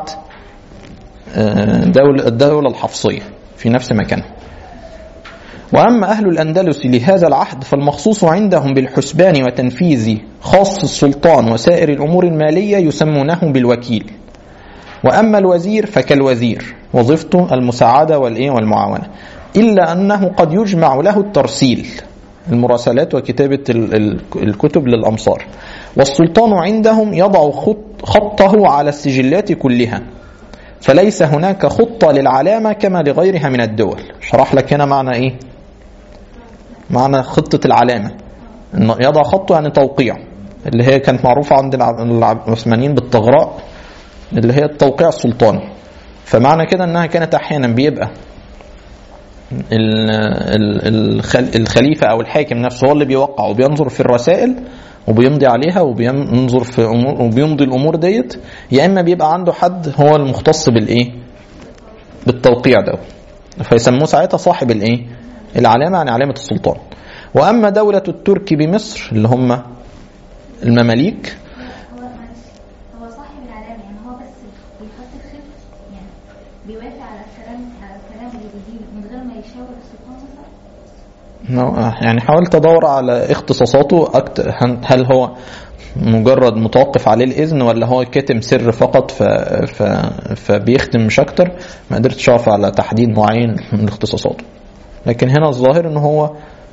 دولة الدولة الحفصية في نفس مكانها وأما أهل الأندلس لهذا العهد فالمخصوص عندهم بالحسبان وتنفيذ خاص السلطان وسائر الأمور المالية يسمونه بالوكيل وأما الوزير فكالوزير وظيفته المساعدة والإيه والمعاونة إلا أنه قد يجمع له الترسيل المراسلات وكتابة الكتب للأمصار والسلطان عندهم يضع خطه على السجلات كلها فليس هناك خطة للعلامة كما لغيرها من الدول شرح لك هنا معنى إيه معنى خطة العلامة إنه يضع خطه يعني توقيع اللي هي كانت معروفة عند العثمانيين بالتغراء اللي هي التوقيع السلطاني فمعنى كده انها كانت احيانا بيبقى ال- ال- الخل- الخليفة أو الحاكم نفسه هو اللي بيوقع وبينظر في الرسائل وبيمضي عليها وبينظر في أمور وبيمضي الأمور ديت يا إما بيبقى عنده حد هو المختص بالإيه؟ بالتوقيع ده فيسموه ساعتها صاحب الإيه؟ العلامة يعني علامة السلطان وأما دولة الترك بمصر اللي هم المماليك هو معلش هو صاحب العلامة يعني هو بس بيحط الخط يعني بيوافق على الكلام على الكلام اللي بيجيله من غير ما يشاور السلطان مثلا نو- يعني حاولت ادور على اختصاصاته أكتر هل هو مجرد متوقف عليه الاذن ولا هو كاتم سر فقط ف... ف... فبيختم مش اكتر ما قدرتش اقف على تحديد معين من اختصاصاته لكن هنا الظاهر ان هو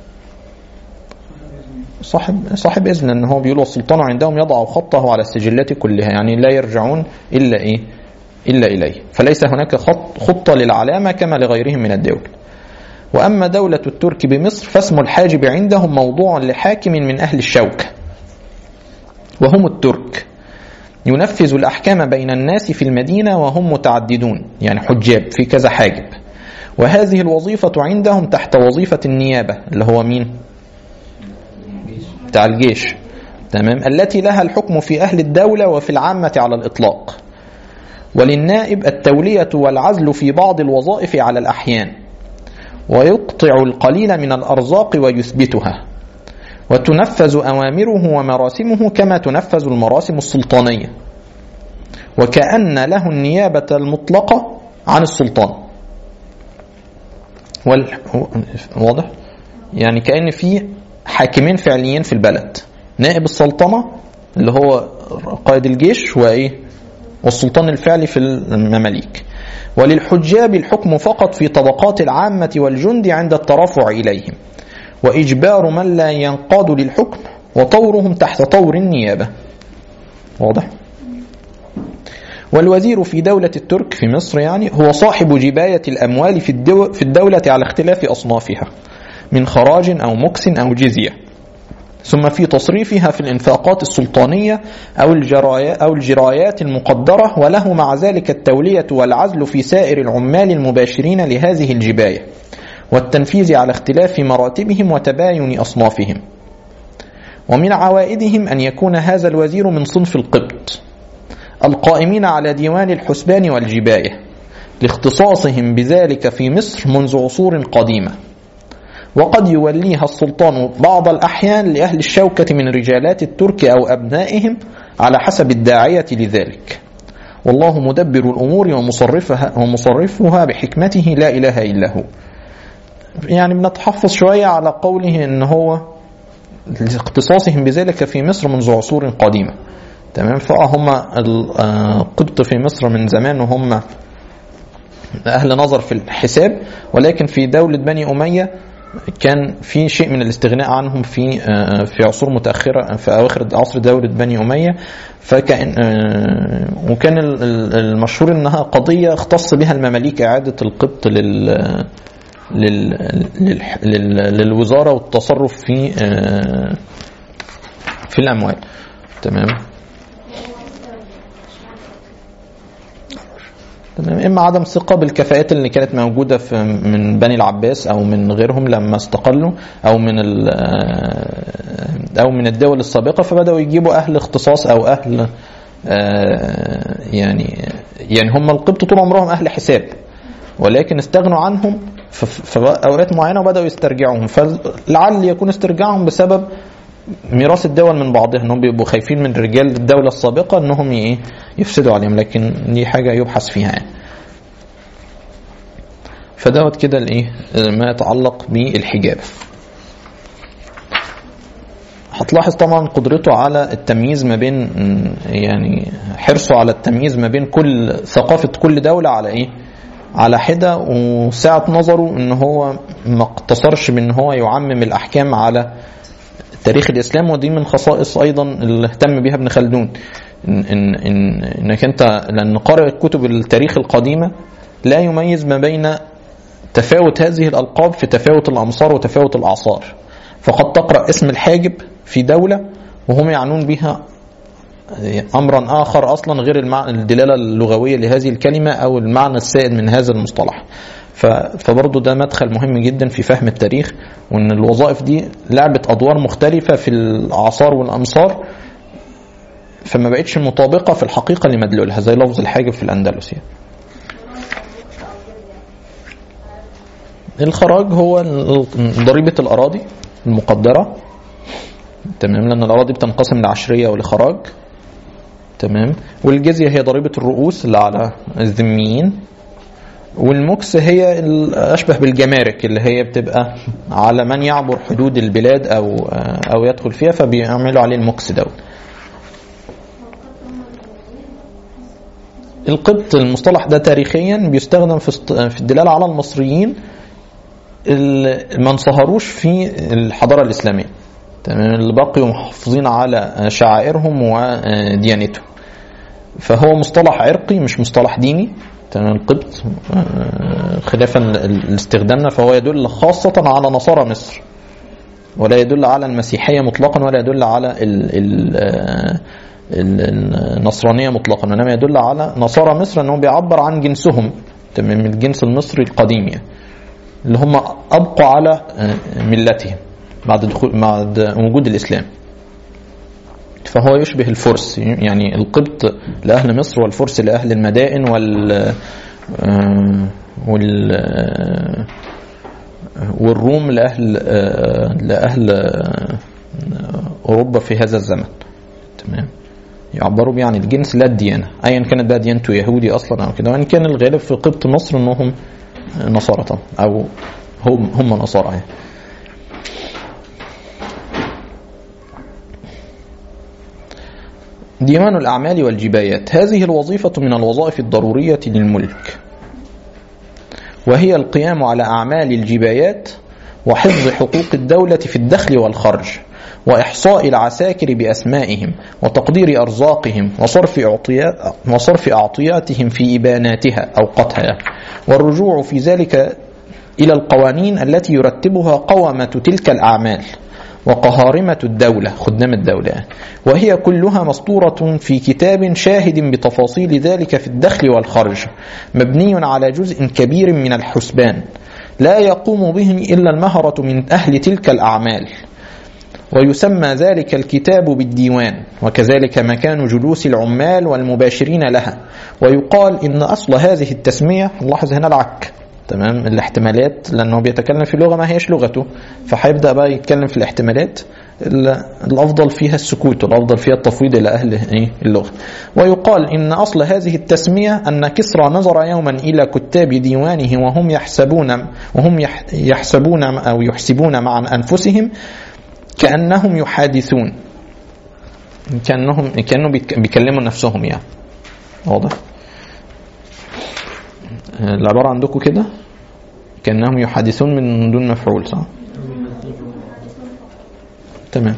صاحب صاحب اذن ان هو بيقول والسلطان عندهم يضع خطه على السجلات كلها يعني لا يرجعون الا ايه الا اليه فليس هناك خط خطه للعلامه كما لغيرهم من الدول وأما دولة الترك بمصر فاسم الحاجب عندهم موضوع لحاكم من أهل الشوكة وهم الترك ينفذ الأحكام بين الناس في المدينة وهم متعددون يعني حجاب في كذا حاجب وهذه الوظيفة عندهم تحت وظيفة النيابة اللي هو مين بتاع الجيش تمام التي لها الحكم في أهل الدولة وفي العامة على الإطلاق وللنائب التولية والعزل في بعض الوظائف على الأحيان ويقطع القليل من الأرزاق ويثبتها وتنفذ أوامره ومراسمه كما تنفذ المراسم السلطانية وكأن له النيابة المطلقة عن السلطان وال... واضح؟ يعني كأن في حاكمين فعليين في البلد نائب السلطنة اللي هو قائد الجيش وإيه والسلطان الفعلي في المماليك وللحجاب الحكم فقط في طبقات العامة والجند عند الترافع إليهم وإجبار من لا ينقاد للحكم وطورهم تحت طور النيابة واضح؟ والوزير في دولة الترك في مصر يعني هو صاحب جباية الأموال في, الدو في الدولة على اختلاف أصنافها من خراج أو مكس أو جزية ثم في تصريفها في الإنفاقات السلطانية أو, الجرايا أو الجرايات المقدرة وله مع ذلك التولية والعزل في سائر العمال المباشرين لهذه الجباية والتنفيذ على اختلاف مراتبهم وتباين أصنافهم ومن عوائدهم أن يكون هذا الوزير من صنف القبط القائمين على ديوان الحسبان والجباية لاختصاصهم بذلك في مصر منذ عصور قديمة وقد يوليها السلطان بعض الأحيان لأهل الشوكة من رجالات الترك أو أبنائهم على حسب الداعية لذلك والله مدبر الأمور ومصرفها, ومصرفها بحكمته لا إله إلا هو يعني بنتحفظ شوية على قوله أن هو لاختصاصهم بذلك في مصر منذ عصور قديمة تمام فهم القبط في مصر من زمان وهم أهل نظر في الحساب ولكن في دولة بني أمية كان في شيء من الاستغناء عنهم في في عصور متاخره في اواخر عصر دوله بني اميه فكان وكان المشهور انها قضيه اختص بها المماليك اعاده القبط لل لل لل للوزاره والتصرف في في الاموال تمام تمام اما عدم ثقه بالكفاءات اللي كانت موجوده في من بني العباس او من غيرهم لما استقلوا او من او من الدول السابقه فبداوا يجيبوا اهل اختصاص او اهل يعني يعني هم القبط طول عمرهم اهل حساب ولكن استغنوا عنهم في اوقات معينه وبداوا يسترجعوهم فلعل يكون استرجاعهم بسبب ميراث الدول من بعضها انهم بيبقوا خايفين من رجال الدوله السابقه انهم ايه يفسدوا عليهم لكن دي حاجه يبحث فيها يعني. فدوت كده الايه ما يتعلق بالحجاب هتلاحظ طبعا قدرته على التمييز ما بين يعني حرصه على التمييز ما بين كل ثقافه كل دوله على ايه على حده وسعه نظره ان هو ما اقتصرش بان هو يعمم الاحكام على تاريخ الاسلام ودي من خصائص ايضا اللي اهتم بها ابن خلدون إن, إن, إن انك انت لان قارئ الكتب التاريخ القديمه لا يميز ما بين تفاوت هذه الالقاب في تفاوت الامصار وتفاوت الاعصار فقد تقرا اسم الحاجب في دوله وهم يعنون بها امرا اخر اصلا غير المعنى الدلاله اللغويه لهذه الكلمه او المعنى السائد من هذا المصطلح ف- فبرضه ده مدخل مهم جدا في فهم التاريخ وان الوظائف دي لعبت ادوار مختلفه في الاعصار والامصار فما بقتش مطابقه في الحقيقه لمدلولها زي لفظ الحاجب في الاندلس يعني. الخراج هو ال- ضريبه الاراضي المقدره تمام لان الاراضي بتنقسم لعشريه ولخراج تمام والجزيه هي ضريبه الرؤوس اللي على الذميين والمكس هي ال- اشبه بالجمارك اللي هي بتبقى على من يعبر حدود البلاد او او يدخل فيها فبيعملوا عليه المكس دوت القبط المصطلح ده تاريخيا بيستخدم في است- في الدلاله على المصريين اللي ما انصهروش في الحضاره الاسلاميه تمام اللي بقيوا محافظين على شعائرهم وديانتهم فهو مصطلح عرقي مش مصطلح ديني تمام القبط آه، خلافا ل- لاستخدامنا فهو يدل خاصة على نصارى مصر ولا يدل على المسيحية مطلقا ولا يدل على ال ال آه، ال- النصرانية مطلقا وإنما يدل على نصارى مصر أنه بيعبر عن جنسهم تمام الجنس المصري القديم يعني اللي هم أبقوا على آه، ملتهم بعد دخول بعد وجود الإسلام فهو يشبه الفرس يعني القبط لأهل مصر والفرس لأهل المدائن وال آه، وال آه، والروم لأهل آه، لأهل آه، أوروبا في هذا الزمن تمام يعبروا بيه عن الجنس لا الديانة أيا كانت بقى ديانته يهودي أصلا أو كده وإن كان الغالب في قبط مصر أنهم نصارى طبعا أو هم هم نصارى يعني. ديوان الأعمال والجبايات هذه الوظيفة من الوظائف الضرورية للملك وهي القيام على أعمال الجبايات وحفظ حقوق الدولة في الدخل والخرج وإحصاء العساكر بأسمائهم وتقدير أرزاقهم وصرف أعطيات وصرف أعطياتهم في إباناتها أوقاتها والرجوع في ذلك إلى القوانين التي يرتبها قوامة تلك الأعمال وقهارمة الدولة خدام الدولة يعني. وهي كلها مسطورة في كتاب شاهد بتفاصيل ذلك في الدخل والخرج مبني على جزء كبير من الحسبان لا يقوم به إلا المهرة من أهل تلك الأعمال ويسمى ذلك الكتاب بالديوان وكذلك مكان جلوس العمال والمباشرين لها ويقال إن أصل هذه التسمية نلاحظ هنا العك تمام الاحتمالات لانه بيتكلم في لغه ما هيش لغته فهيبدا بقى يتكلم في الاحتمالات ال- الافضل فيها السكوت والافضل فيها التفويض الى اهل ايه اللغه ويقال ان اصل هذه التسميه ان كسرى نظر يوما الى كتاب ديوانه وهم يحسبون وهم يح- يحسبون او يحسبون مع انفسهم كانهم يحادثون كانهم كانوا بيتك- بيكلموا نفسهم يعني واضح العبارة عندكم كده كأنهم يحادثون من دون مفعول صح تمام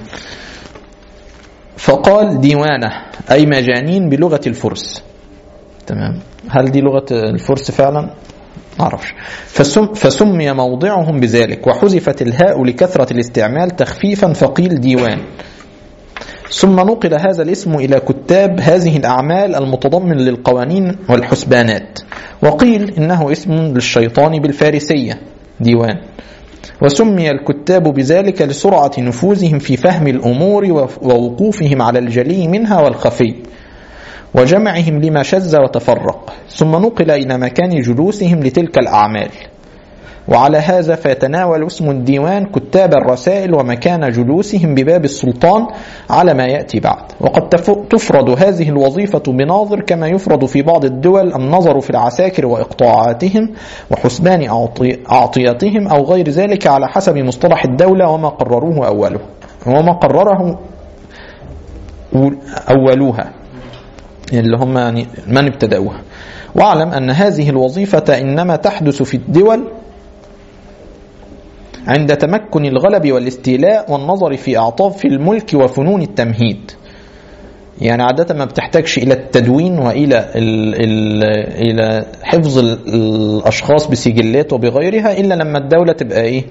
فقال ديوانه أي مجانين بلغة الفرس تمام هل دي لغة الفرس فعلا معرفش فسم فسمي موضعهم بذلك وحذفت الهاء لكثرة الاستعمال تخفيفا فقيل ديوان ثم نقل هذا الاسم إلى كتاب هذه الأعمال المتضمن للقوانين والحسبانات وقيل إنه اسم للشيطان بالفارسية ديوان وسمي الكتاب بذلك لسرعة نفوذهم في فهم الأمور ووقوفهم على الجلي منها والخفي وجمعهم لما شذ وتفرق ثم نقل إلى مكان جلوسهم لتلك الأعمال وعلى هذا فيتناول اسم الديوان كتاب الرسائل ومكان جلوسهم بباب السلطان على ما يأتي بعد وقد تف- تفرض هذه الوظيفة بناظر كما يفرض في بعض الدول النظر في العساكر وإقطاعاتهم وحسبان أعطي- أعطياتهم أو غير ذلك على حسب مصطلح الدولة وما قرروه أوله وما قرره أولوها اللي هم يعني من ابتدأوها واعلم أن هذه الوظيفة إنما تحدث في الدول عند تمكن الغلب والاستيلاء والنظر في أعطاف الملك وفنون التمهيد يعني عادة ما بتحتاجش إلى التدوين وإلى ال ال إلى حفظ ال الأشخاص بسجلات وبغيرها إلا لما الدولة تبقى إيه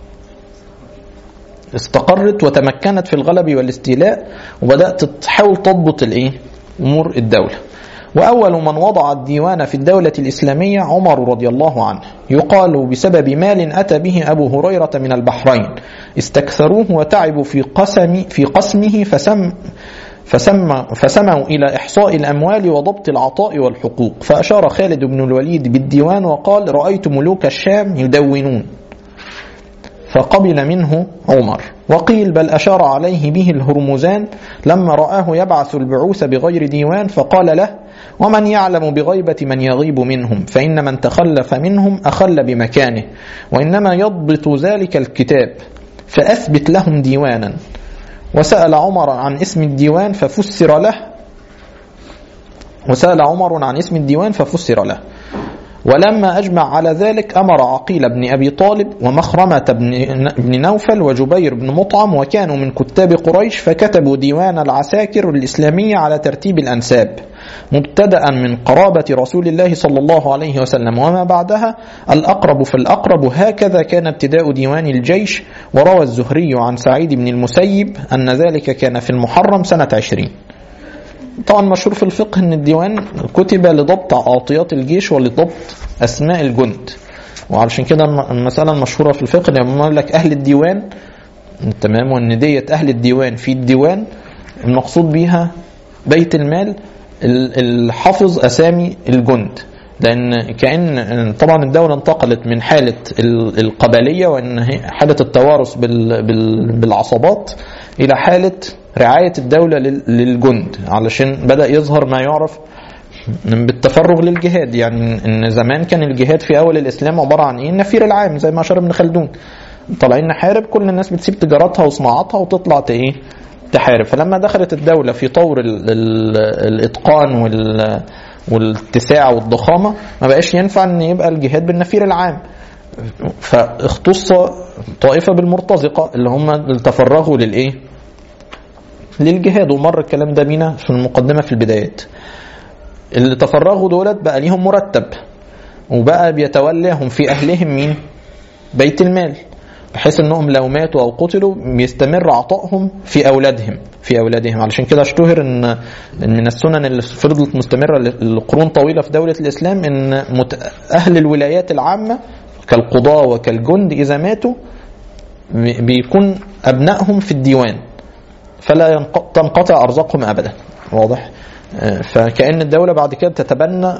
استقرت وتمكنت في الغلب والاستيلاء وبدأت تحاول تضبط الإيه أمور الدولة وأول من وضع الديوان في الدولة الإسلامية عمر رضي الله عنه يقال بسبب مال أتى به أبو هريرة من البحرين استكثروه وتعبوا في قسم في قسمه فسم فسمى فسموا إلى إحصاء الأموال وضبط العطاء والحقوق فأشار خالد بن الوليد بالديوان وقال رأيت ملوك الشام يدونون فقبل منه عمر وقيل بل أشار عليه به الهرمزان لما رآه يبعث البعوث بغير ديوان فقال له ومن يعلم بغيبة من يغيب منهم فإن من تخلف منهم أخل بمكانه وإنما يضبط ذلك الكتاب فأثبت لهم ديوانا وسأل عمر عن اسم الديوان ففسر له وسأل عمر عن اسم الديوان ففسر له ولما أجمع على ذلك أمر عقيل بن أبي طالب ومخرمة بن بن نوفل وجبير بن مطعم وكانوا من كتاب قريش فكتبوا ديوان العساكر الإسلامية على ترتيب الأنساب مبتدأ من قرابة رسول الله صلى الله عليه وسلم وما بعدها الأقرب فالأقرب هكذا كان ابتداء ديوان الجيش وروى الزهري عن سعيد بن المسيب أن ذلك كان في المحرم سنة عشرين طبعا مشهور في الفقه ان الديوان كتب لضبط عاطيات الجيش ولضبط اسماء الجند وعلشان كده المسألة المشهورة في الفقه لما يقول لك أهل الديوان تمام وإن ديت أهل الديوان في الديوان المقصود بيها بيت المال الحافظ أسامي الجند لأن كأن طبعا الدولة انتقلت من حالة القبلية وإن حالة التوارث بالعصابات إلى حالة رعاية الدولة للجند علشان بدأ يظهر ما يعرف بالتفرغ للجهاد يعني ان زمان كان الجهاد في اول الاسلام عباره عن ايه النفير العام زي ما اشار ابن خلدون طالعين نحارب كل الناس بتسيب تجارتها وصناعاتها وتطلع ايه تحارب فلما دخلت الدوله في طور ال ال الاتقان وال والاتساع والضخامه ما بقاش ينفع ان يبقى الجهاد بالنفير العام فاختص طائفه بالمرتزقه اللي هم اللي تفرغوا للايه للجهاد ومر الكلام ده بينا في المقدمه في البدايات اللي تفرغوا دولت بقى ليهم مرتب وبقى بيتولاهم في اهلهم مين بيت المال بحيث انهم لو ماتوا او قتلوا بيستمر عطائهم في اولادهم في اولادهم علشان كده اشتهر ان من السنن اللي فضلت مستمره لقرون طويله في دوله الاسلام ان اهل الولايات العامه كالقضاه وكالجند اذا ماتوا بيكون ابنائهم في الديوان فلا تنقطع ارزاقهم ابدا واضح فكأن الدولة بعد كده تتبنى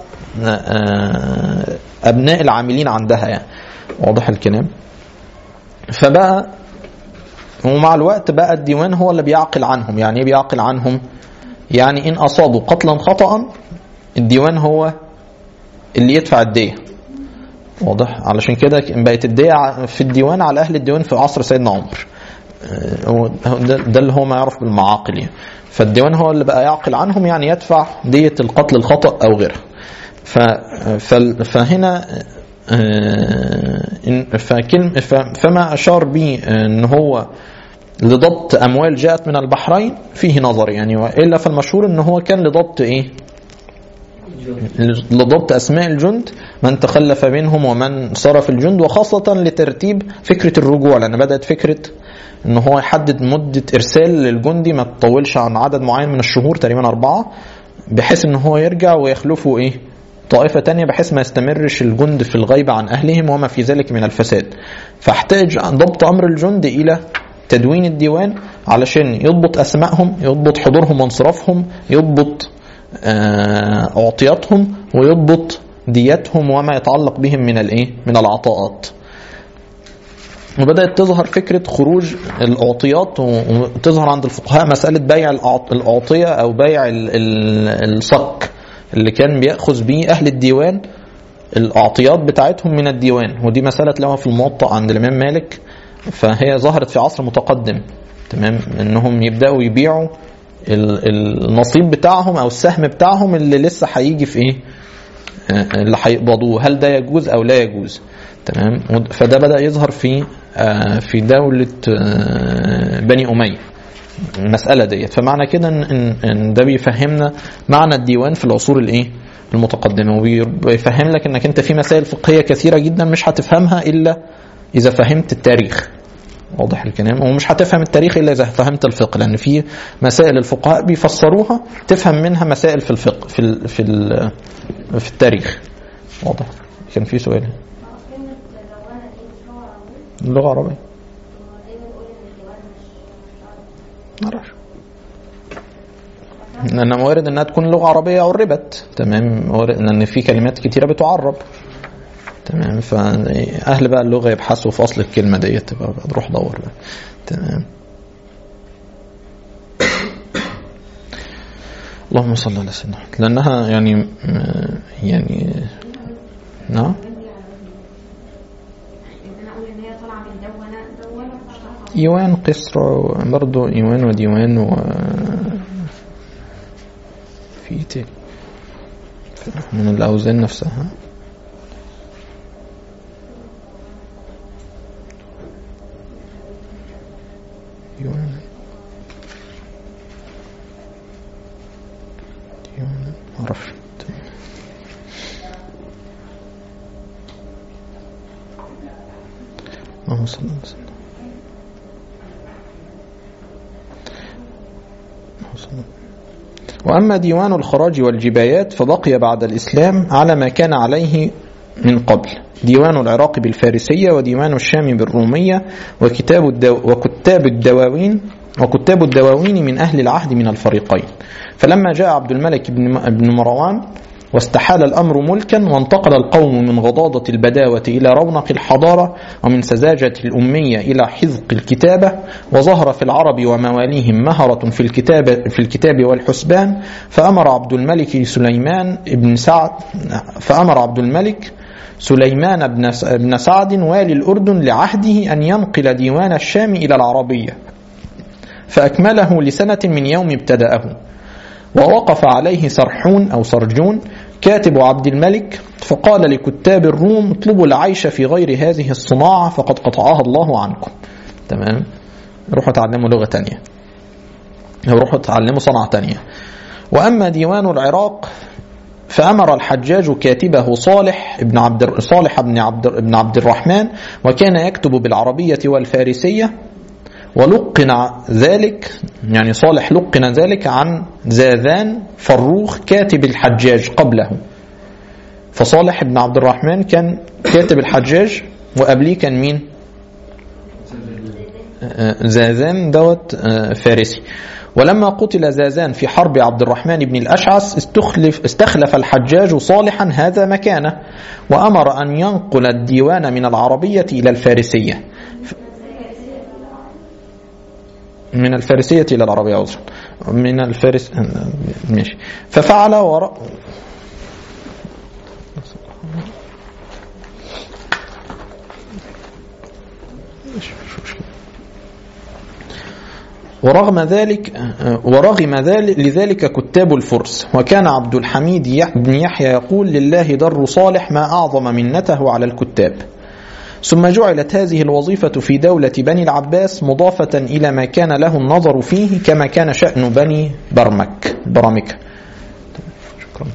أبناء العاملين عندها يعني واضح الكلام فبقى ومع الوقت بقى الديوان هو اللي بيعقل عنهم يعني ايه بيعقل عنهم يعني إن أصابوا قتلا خطأ الديوان هو اللي يدفع الدية واضح علشان كده بقت الدية في الديوان على أهل الديوان في عصر سيدنا عمر ده اللي هو ما يعرف بالمعاقل يعني فالديوان هو اللي بقى يعقل عنهم يعني يدفع دية القتل الخطأ أو غيرها فهنا فما أشار به أن هو لضبط أموال جاءت من البحرين فيه نظر يعني وإلا فالمشهور أنه هو كان لضبط إيه لضبط أسماء الجند من تخلف منهم ومن صرف الجند وخاصة لترتيب فكرة الرجوع لأن بدأت فكرة ان هو يحدد مدة ارسال للجندي ما تطولش عن عدد معين من الشهور تقريبا اربعة بحيث ان هو يرجع ويخلفه ايه طائفة تانية بحيث ما يستمرش الجند في الغيبة عن اهلهم وما في ذلك من الفساد فاحتاج ضبط امر الجند الى تدوين الديوان علشان يضبط اسمائهم يضبط حضورهم وانصرافهم يضبط اعطياتهم ويضبط دياتهم وما يتعلق بهم من الايه من العطاءات وبدأت تظهر فكرة خروج الأعطيات وتظهر عند الفقهاء مسألة بيع الأعطية أو بيع الصك اللي كان بيأخذ به أهل الديوان الأعطيات بتاعتهم من الديوان ودي مسألة لها في الموطأ عند الإمام مالك فهي ظهرت في عصر متقدم تمام انهم يبداوا يبيعوا النصيب بتاعهم او السهم بتاعهم اللي لسه هيجي في ايه اللي هيقبضوه هل ده يجوز او لا يجوز تمام فده بدا يظهر في في دولة بني أمية المسألة ديت فمعنى كده إن, إن ده بيفهمنا معنى الديوان في العصور الإيه المتقدمة وبيفهم لك إنك أنت في مسائل فقهية كثيرة جدا مش هتفهمها إلا إذا فهمت التاريخ واضح الكلام ومش هتفهم التاريخ الا اذا فهمت الفقه لان في مسائل الفقهاء بيفسروها تفهم منها مسائل في الفقه في ال في ال في التاريخ واضح كان في سؤال كلمة لو أنا دي مش لغة عربية اللغه العربيه ليه بنقول إن الديوان مش مش عربي؟ معرفش لان وارد انها تكون لغه عربيه عربت تمام وارد لان في كلمات كتيره بتعرب تمام فاهل بقى اللغه يبحثوا في اصل الكلمه ديت تبقى تروح دور بقى تمام اللهم صل على سيدنا محمد لانها يعني م- يعني نعم إن أنا أقول إن هي طالعة من دونة دونة طالعة ايوان قسر برضو ايوان وديوان و في إيه تاني من الاوزان نفسها ايوان ديوان معرفش اللهم صل على سيدنا وأما ديوان الخراج والجبايات فبقي بعد الإسلام على ما كان عليه من قبل ديوان العراق بالفارسية وديوان الشام بالرومية وكتاب الدو وكتاب الدواوين وكتاب الدواوين من أهل العهد من الفريقين فلما جاء عبد الملك بن بن مروان واستحال الأمر ملكا وانتقل القوم من غضاضة البداوة إلى رونق الحضارة ومن سذاجة الأمية إلى حذق الكتابة وظهر في العرب ومواليهم مهرة في الكتاب في الكتاب والحسبان فأمر عبد الملك سليمان بن سعد فأمر عبد الملك سليمان بن بن سعد والي الأردن لعهده أن ينقل ديوان الشام إلى العربية فأكمله لسنة من يوم ابتدأه ووقف عليه سرحون أو سرجون كاتب عبد الملك فقال لكتاب الروم اطلبوا العيش في غير هذه الصناعة فقد قطعها الله عنكم تمام روحوا تعلموا لغة تانية أو روحوا تعلموا صنعة تانية وأما ديوان العراق فأمر الحجاج كاتبه صالح ابن عبد صالح بن عبد بن عبد الرحمن وكان يكتب بالعربية والفارسية ولقن ذلك يعني صالح لقن ذلك عن زاذان فروخ كاتب الحجاج قبله فصالح بن عبد الرحمن كان كاتب الحجاج وقبليه كان مين آه، زاذان دوت آه، فارسي ولما قتل زازان في حرب عبد الرحمن بن الأشعث استخلف, استخلف الحجاج صالحا هذا مكانه وأمر أن ينقل الديوان من العربية إلى الفارسية من الفارسية إلى العربية عذرا من الفارس ماشي ففعل وراء مش مش مشكلة. ورغم ذلك ورغم ذلك لذلك كتاب الفرس وكان عبد الحميد يح- بن يحيى يقول لله در صالح ما أعظم منته على الكتاب ثم جعلت هذه الوظيفة في دولة بني العباس مضافة إلى ما كان له النظر فيه كما كان شأن بني برمك برمك شكرا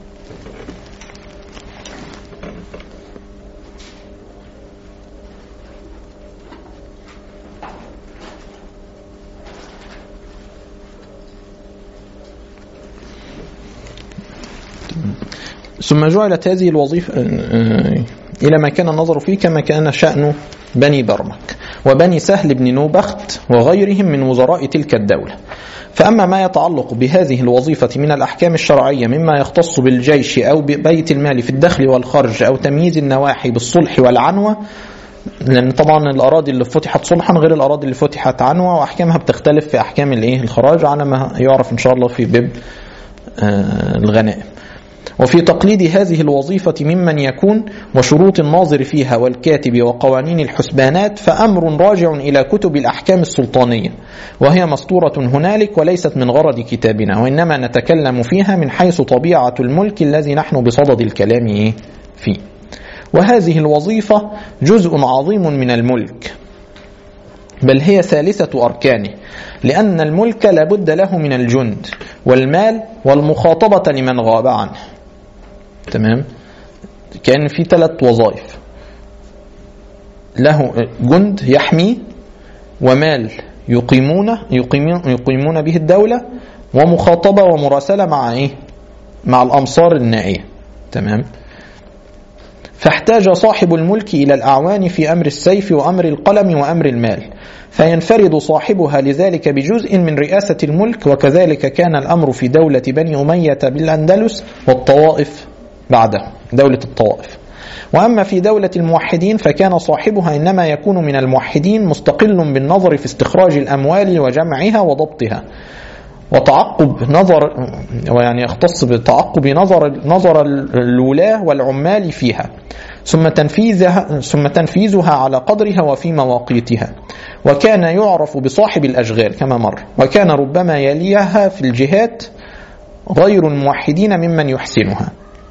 ثم جعلت هذه الوظيفة آه، إلى ما كان النظر فيه كما كان شأن بني برمك وبني سهل بن نوبخت وغيرهم من وزراء تلك الدولة فأما ما يتعلق بهذه الوظيفة من الأحكام الشرعية مما يختص بالجيش أو ببيت المال في الدخل والخرج أو تمييز النواحي بالصلح والعنوة لأن طبعا الأراضي اللي فتحت صلحا غير الأراضي اللي فتحت عنوة وأحكامها بتختلف في أحكام الإيه الخراج على ما يعرف إن شاء الله في باب آه، الغنائم وفي تقليد هذه الوظيفة ممن يكون وشروط الناظر فيها والكاتب وقوانين الحسبانات فأمر راجع إلى كتب الأحكام السلطانية وهي مسطورة هنالك وليست من غرض كتابنا وإنما نتكلم فيها من حيث طبيعة الملك الذي نحن بصدد الكلام إيه فيه وهذه الوظيفة جزء عظيم من الملك بل هي ثالثة أركانه لأن الملك لابد له من الجند والمال والمخاطبة لمن غاب عنه تمام كان في ثلاث وظائف له جند يحمي ومال يقيمون يقيمون يقيمون به الدولة ومخاطبة ومراسلة مع إيه؟ مع الأمصار النائية تمام فاحتاج صاحب الملك إلى الأعوان في أمر السيف وأمر القلم وأمر المال فينفرد صاحبها لذلك بجزء من رئاسة الملك وكذلك كان الأمر في دولة بني أمية بالأندلس والطوائف بعده دولة الطوائف وأما في دولة الموحدين فكان صاحبها إنما يكون من الموحدين مستقل بالنظر في استخراج الأموال وجمعها وضبطها وتعقب نظر ويعني يختص بتعقب نظر نظر الولاة والعمال فيها ثم تنفيذها ثم تنفيذها على قدرها وفي مواقيتها وكان يعرف بصاحب الأشغال كما مر وكان ربما يليها في الجهات غير الموحدين ممن يحسنها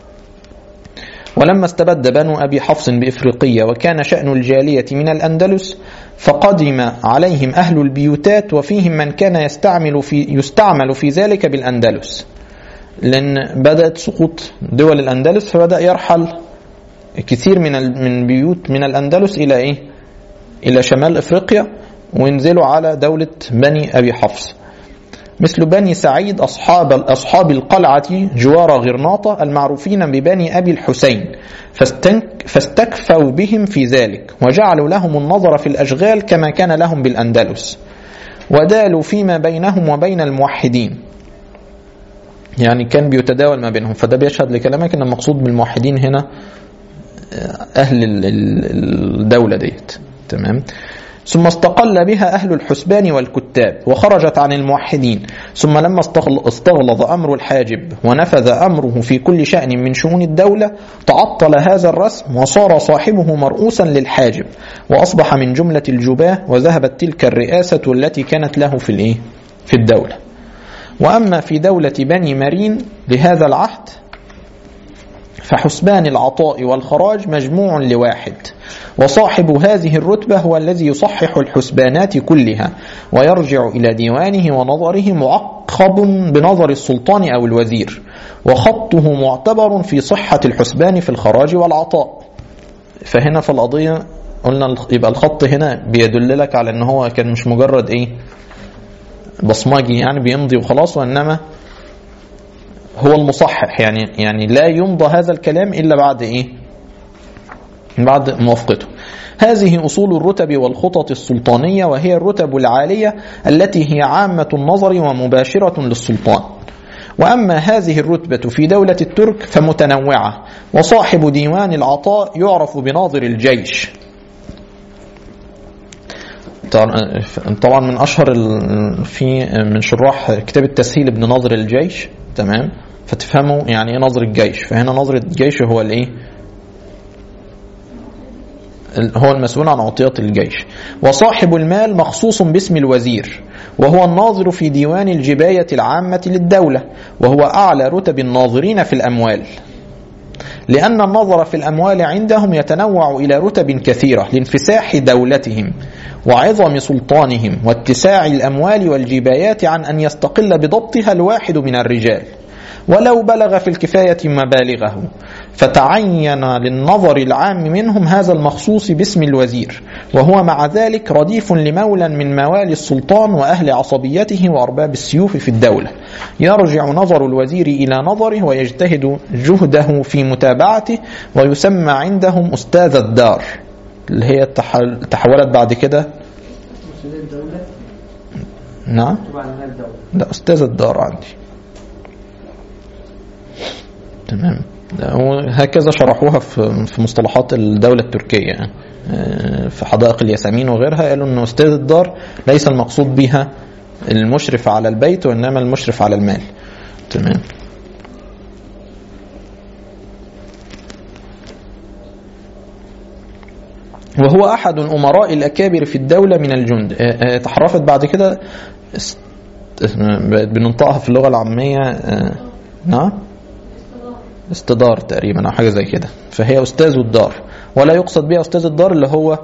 ولما استبد بنو أبي حفص بإفريقية وكان شأن الجالية من الأندلس فقدم عليهم أهل البيوتات وفيهم من كان يستعمل في يستعمل في ذلك بالأندلس لأن بدأت سقوط دول الأندلس فبدأ يرحل كثير من من بيوت من الأندلس إلى إيه؟ إلى شمال إفريقيا وينزلوا على دولة بني أبي حفص مثل بني سعيد أصحاب أصحاب القلعة جوار غرناطة المعروفين ببني أبي الحسين فاستكفوا بهم في ذلك وجعلوا لهم النظر في الأشغال كما كان لهم بالأندلس ودالوا فيما بينهم وبين الموحدين يعني كان بيتداول ما بينهم فده بيشهد لكلامك ان المقصود بالموحدين هنا أهل الدولة ديت تمام ثم استقل بها أهل الحسبان والكتاب وخرجت عن الموحدين ثم لما استغلظ أمر الحاجب ونفذ أمره في كل شأن من شؤون الدولة تعطل هذا الرسم وصار صاحبه مرؤوسا للحاجب وأصبح من جملة الجباه وذهبت تلك الرئاسة التي كانت له في الإيه؟ في الدولة وأما في دولة بني مرين لهذا العهد فحسبان العطاء والخراج مجموع لواحد وصاحب هذه الرتبة هو الذي يصحح الحسبانات كلها ويرجع إلى ديوانه ونظره معقب بنظر السلطان أو الوزير وخطه معتبر في صحة الحسبان في الخراج والعطاء فهنا في القضية قلنا يبقى الخط هنا بيدل لك على ان هو كان مش مجرد ايه بصمجي يعني بيمضي وخلاص وانما هو المصحح يعني يعني لا يمضى هذا الكلام الا بعد ايه؟ بعد موافقته. هذه اصول الرتب والخطط السلطانيه وهي الرتب العاليه التي هي عامه النظر ومباشره للسلطان. واما هذه الرتبه في دوله الترك فمتنوعه وصاحب ديوان العطاء يعرف بناظر الجيش. طبعا من اشهر في من شراح كتاب التسهيل ابن ناظر الجيش تمام فتفهموا يعني ايه نظر الجيش فهنا نظر الجيش هو الايه هو المسؤول عن عطيات الجيش وصاحب المال مخصوص باسم الوزير وهو الناظر في ديوان الجباية العامة للدولة وهو أعلى رتب الناظرين في الأموال لأن النظر في الأموال عندهم يتنوع إلى رتب كثيرة لانفساح دولتهم وعظم سلطانهم واتساع الأموال والجبايات عن أن يستقل بضبطها الواحد من الرجال ولو بلغ في الكفاية مبالغه فتعين للنظر العام منهم هذا المخصوص باسم الوزير وهو مع ذلك رديف لمولى من موالي السلطان وأهل عصبيته وأرباب السيوف في الدولة يرجع نظر الوزير إلى نظره ويجتهد جهده في متابعته ويسمى عندهم أستاذ الدار اللي هي تحولت بعد كده نعم لا أستاذ الدار عندي تمام وهكذا شرحوها في مصطلحات الدولة التركية في حدائق الياسمين وغيرها قالوا أن أستاذ الدار ليس المقصود بها المشرف على البيت وإنما المشرف على المال تمام وهو أحد الأمراء الأكابر في الدولة من الجند تحرفت بعد كده بننطقها في اللغة العامية نعم استدار تقريبا او حاجه زي كده فهي استاذ الدار ولا يقصد بها استاذ الدار اللي هو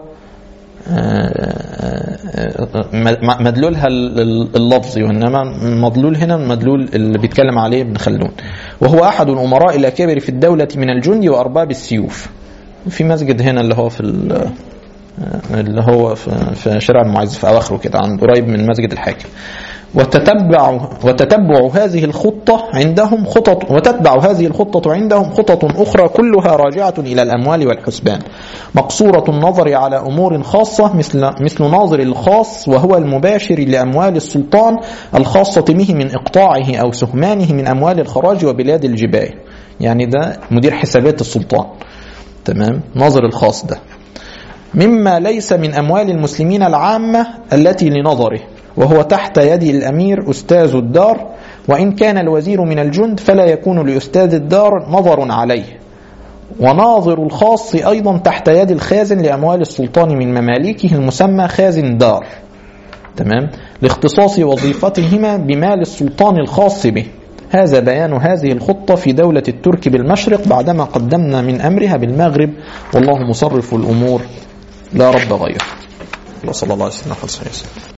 مدلولها اللفظي وانما مدلول هنا المدلول اللي بيتكلم عليه ابن خلدون وهو احد الامراء الاكابر في الدوله من الجند وارباب السيوف في مسجد هنا اللي هو في اللي هو في في شارع المعز في اواخره كده عند قريب من مسجد الحاكم وتتبع وتتبع هذه الخطة عندهم خطط وتتبع هذه الخطة عندهم خطط أخرى كلها راجعة إلى الأموال والحسبان مقصورة النظر على أمور خاصة مثل مثل ناظر الخاص وهو المباشر لأموال السلطان الخاصة به من إقطاعه أو سهمانه من أموال الخراج وبلاد الجباية يعني ده مدير حسابات السلطان تمام ناظر الخاص ده مما ليس من أموال المسلمين العامة التي لنظره وهو تحت يد الأمير أستاذ الدار وإن كان الوزير من الجند فلا يكون لأستاذ الدار نظر عليه وناظر الخاص أيضا تحت يد الخازن لأموال السلطان من مماليكه المسمى خازن دار تمام لاختصاص وظيفتهما بمال السلطان الخاص به هذا بيان هذه الخطة في دولة الترك بالمشرق بعدما قدمنا من أمرها بالمغرب والله مصرف الأمور لا رب غيره وصلى الله عليه وسلم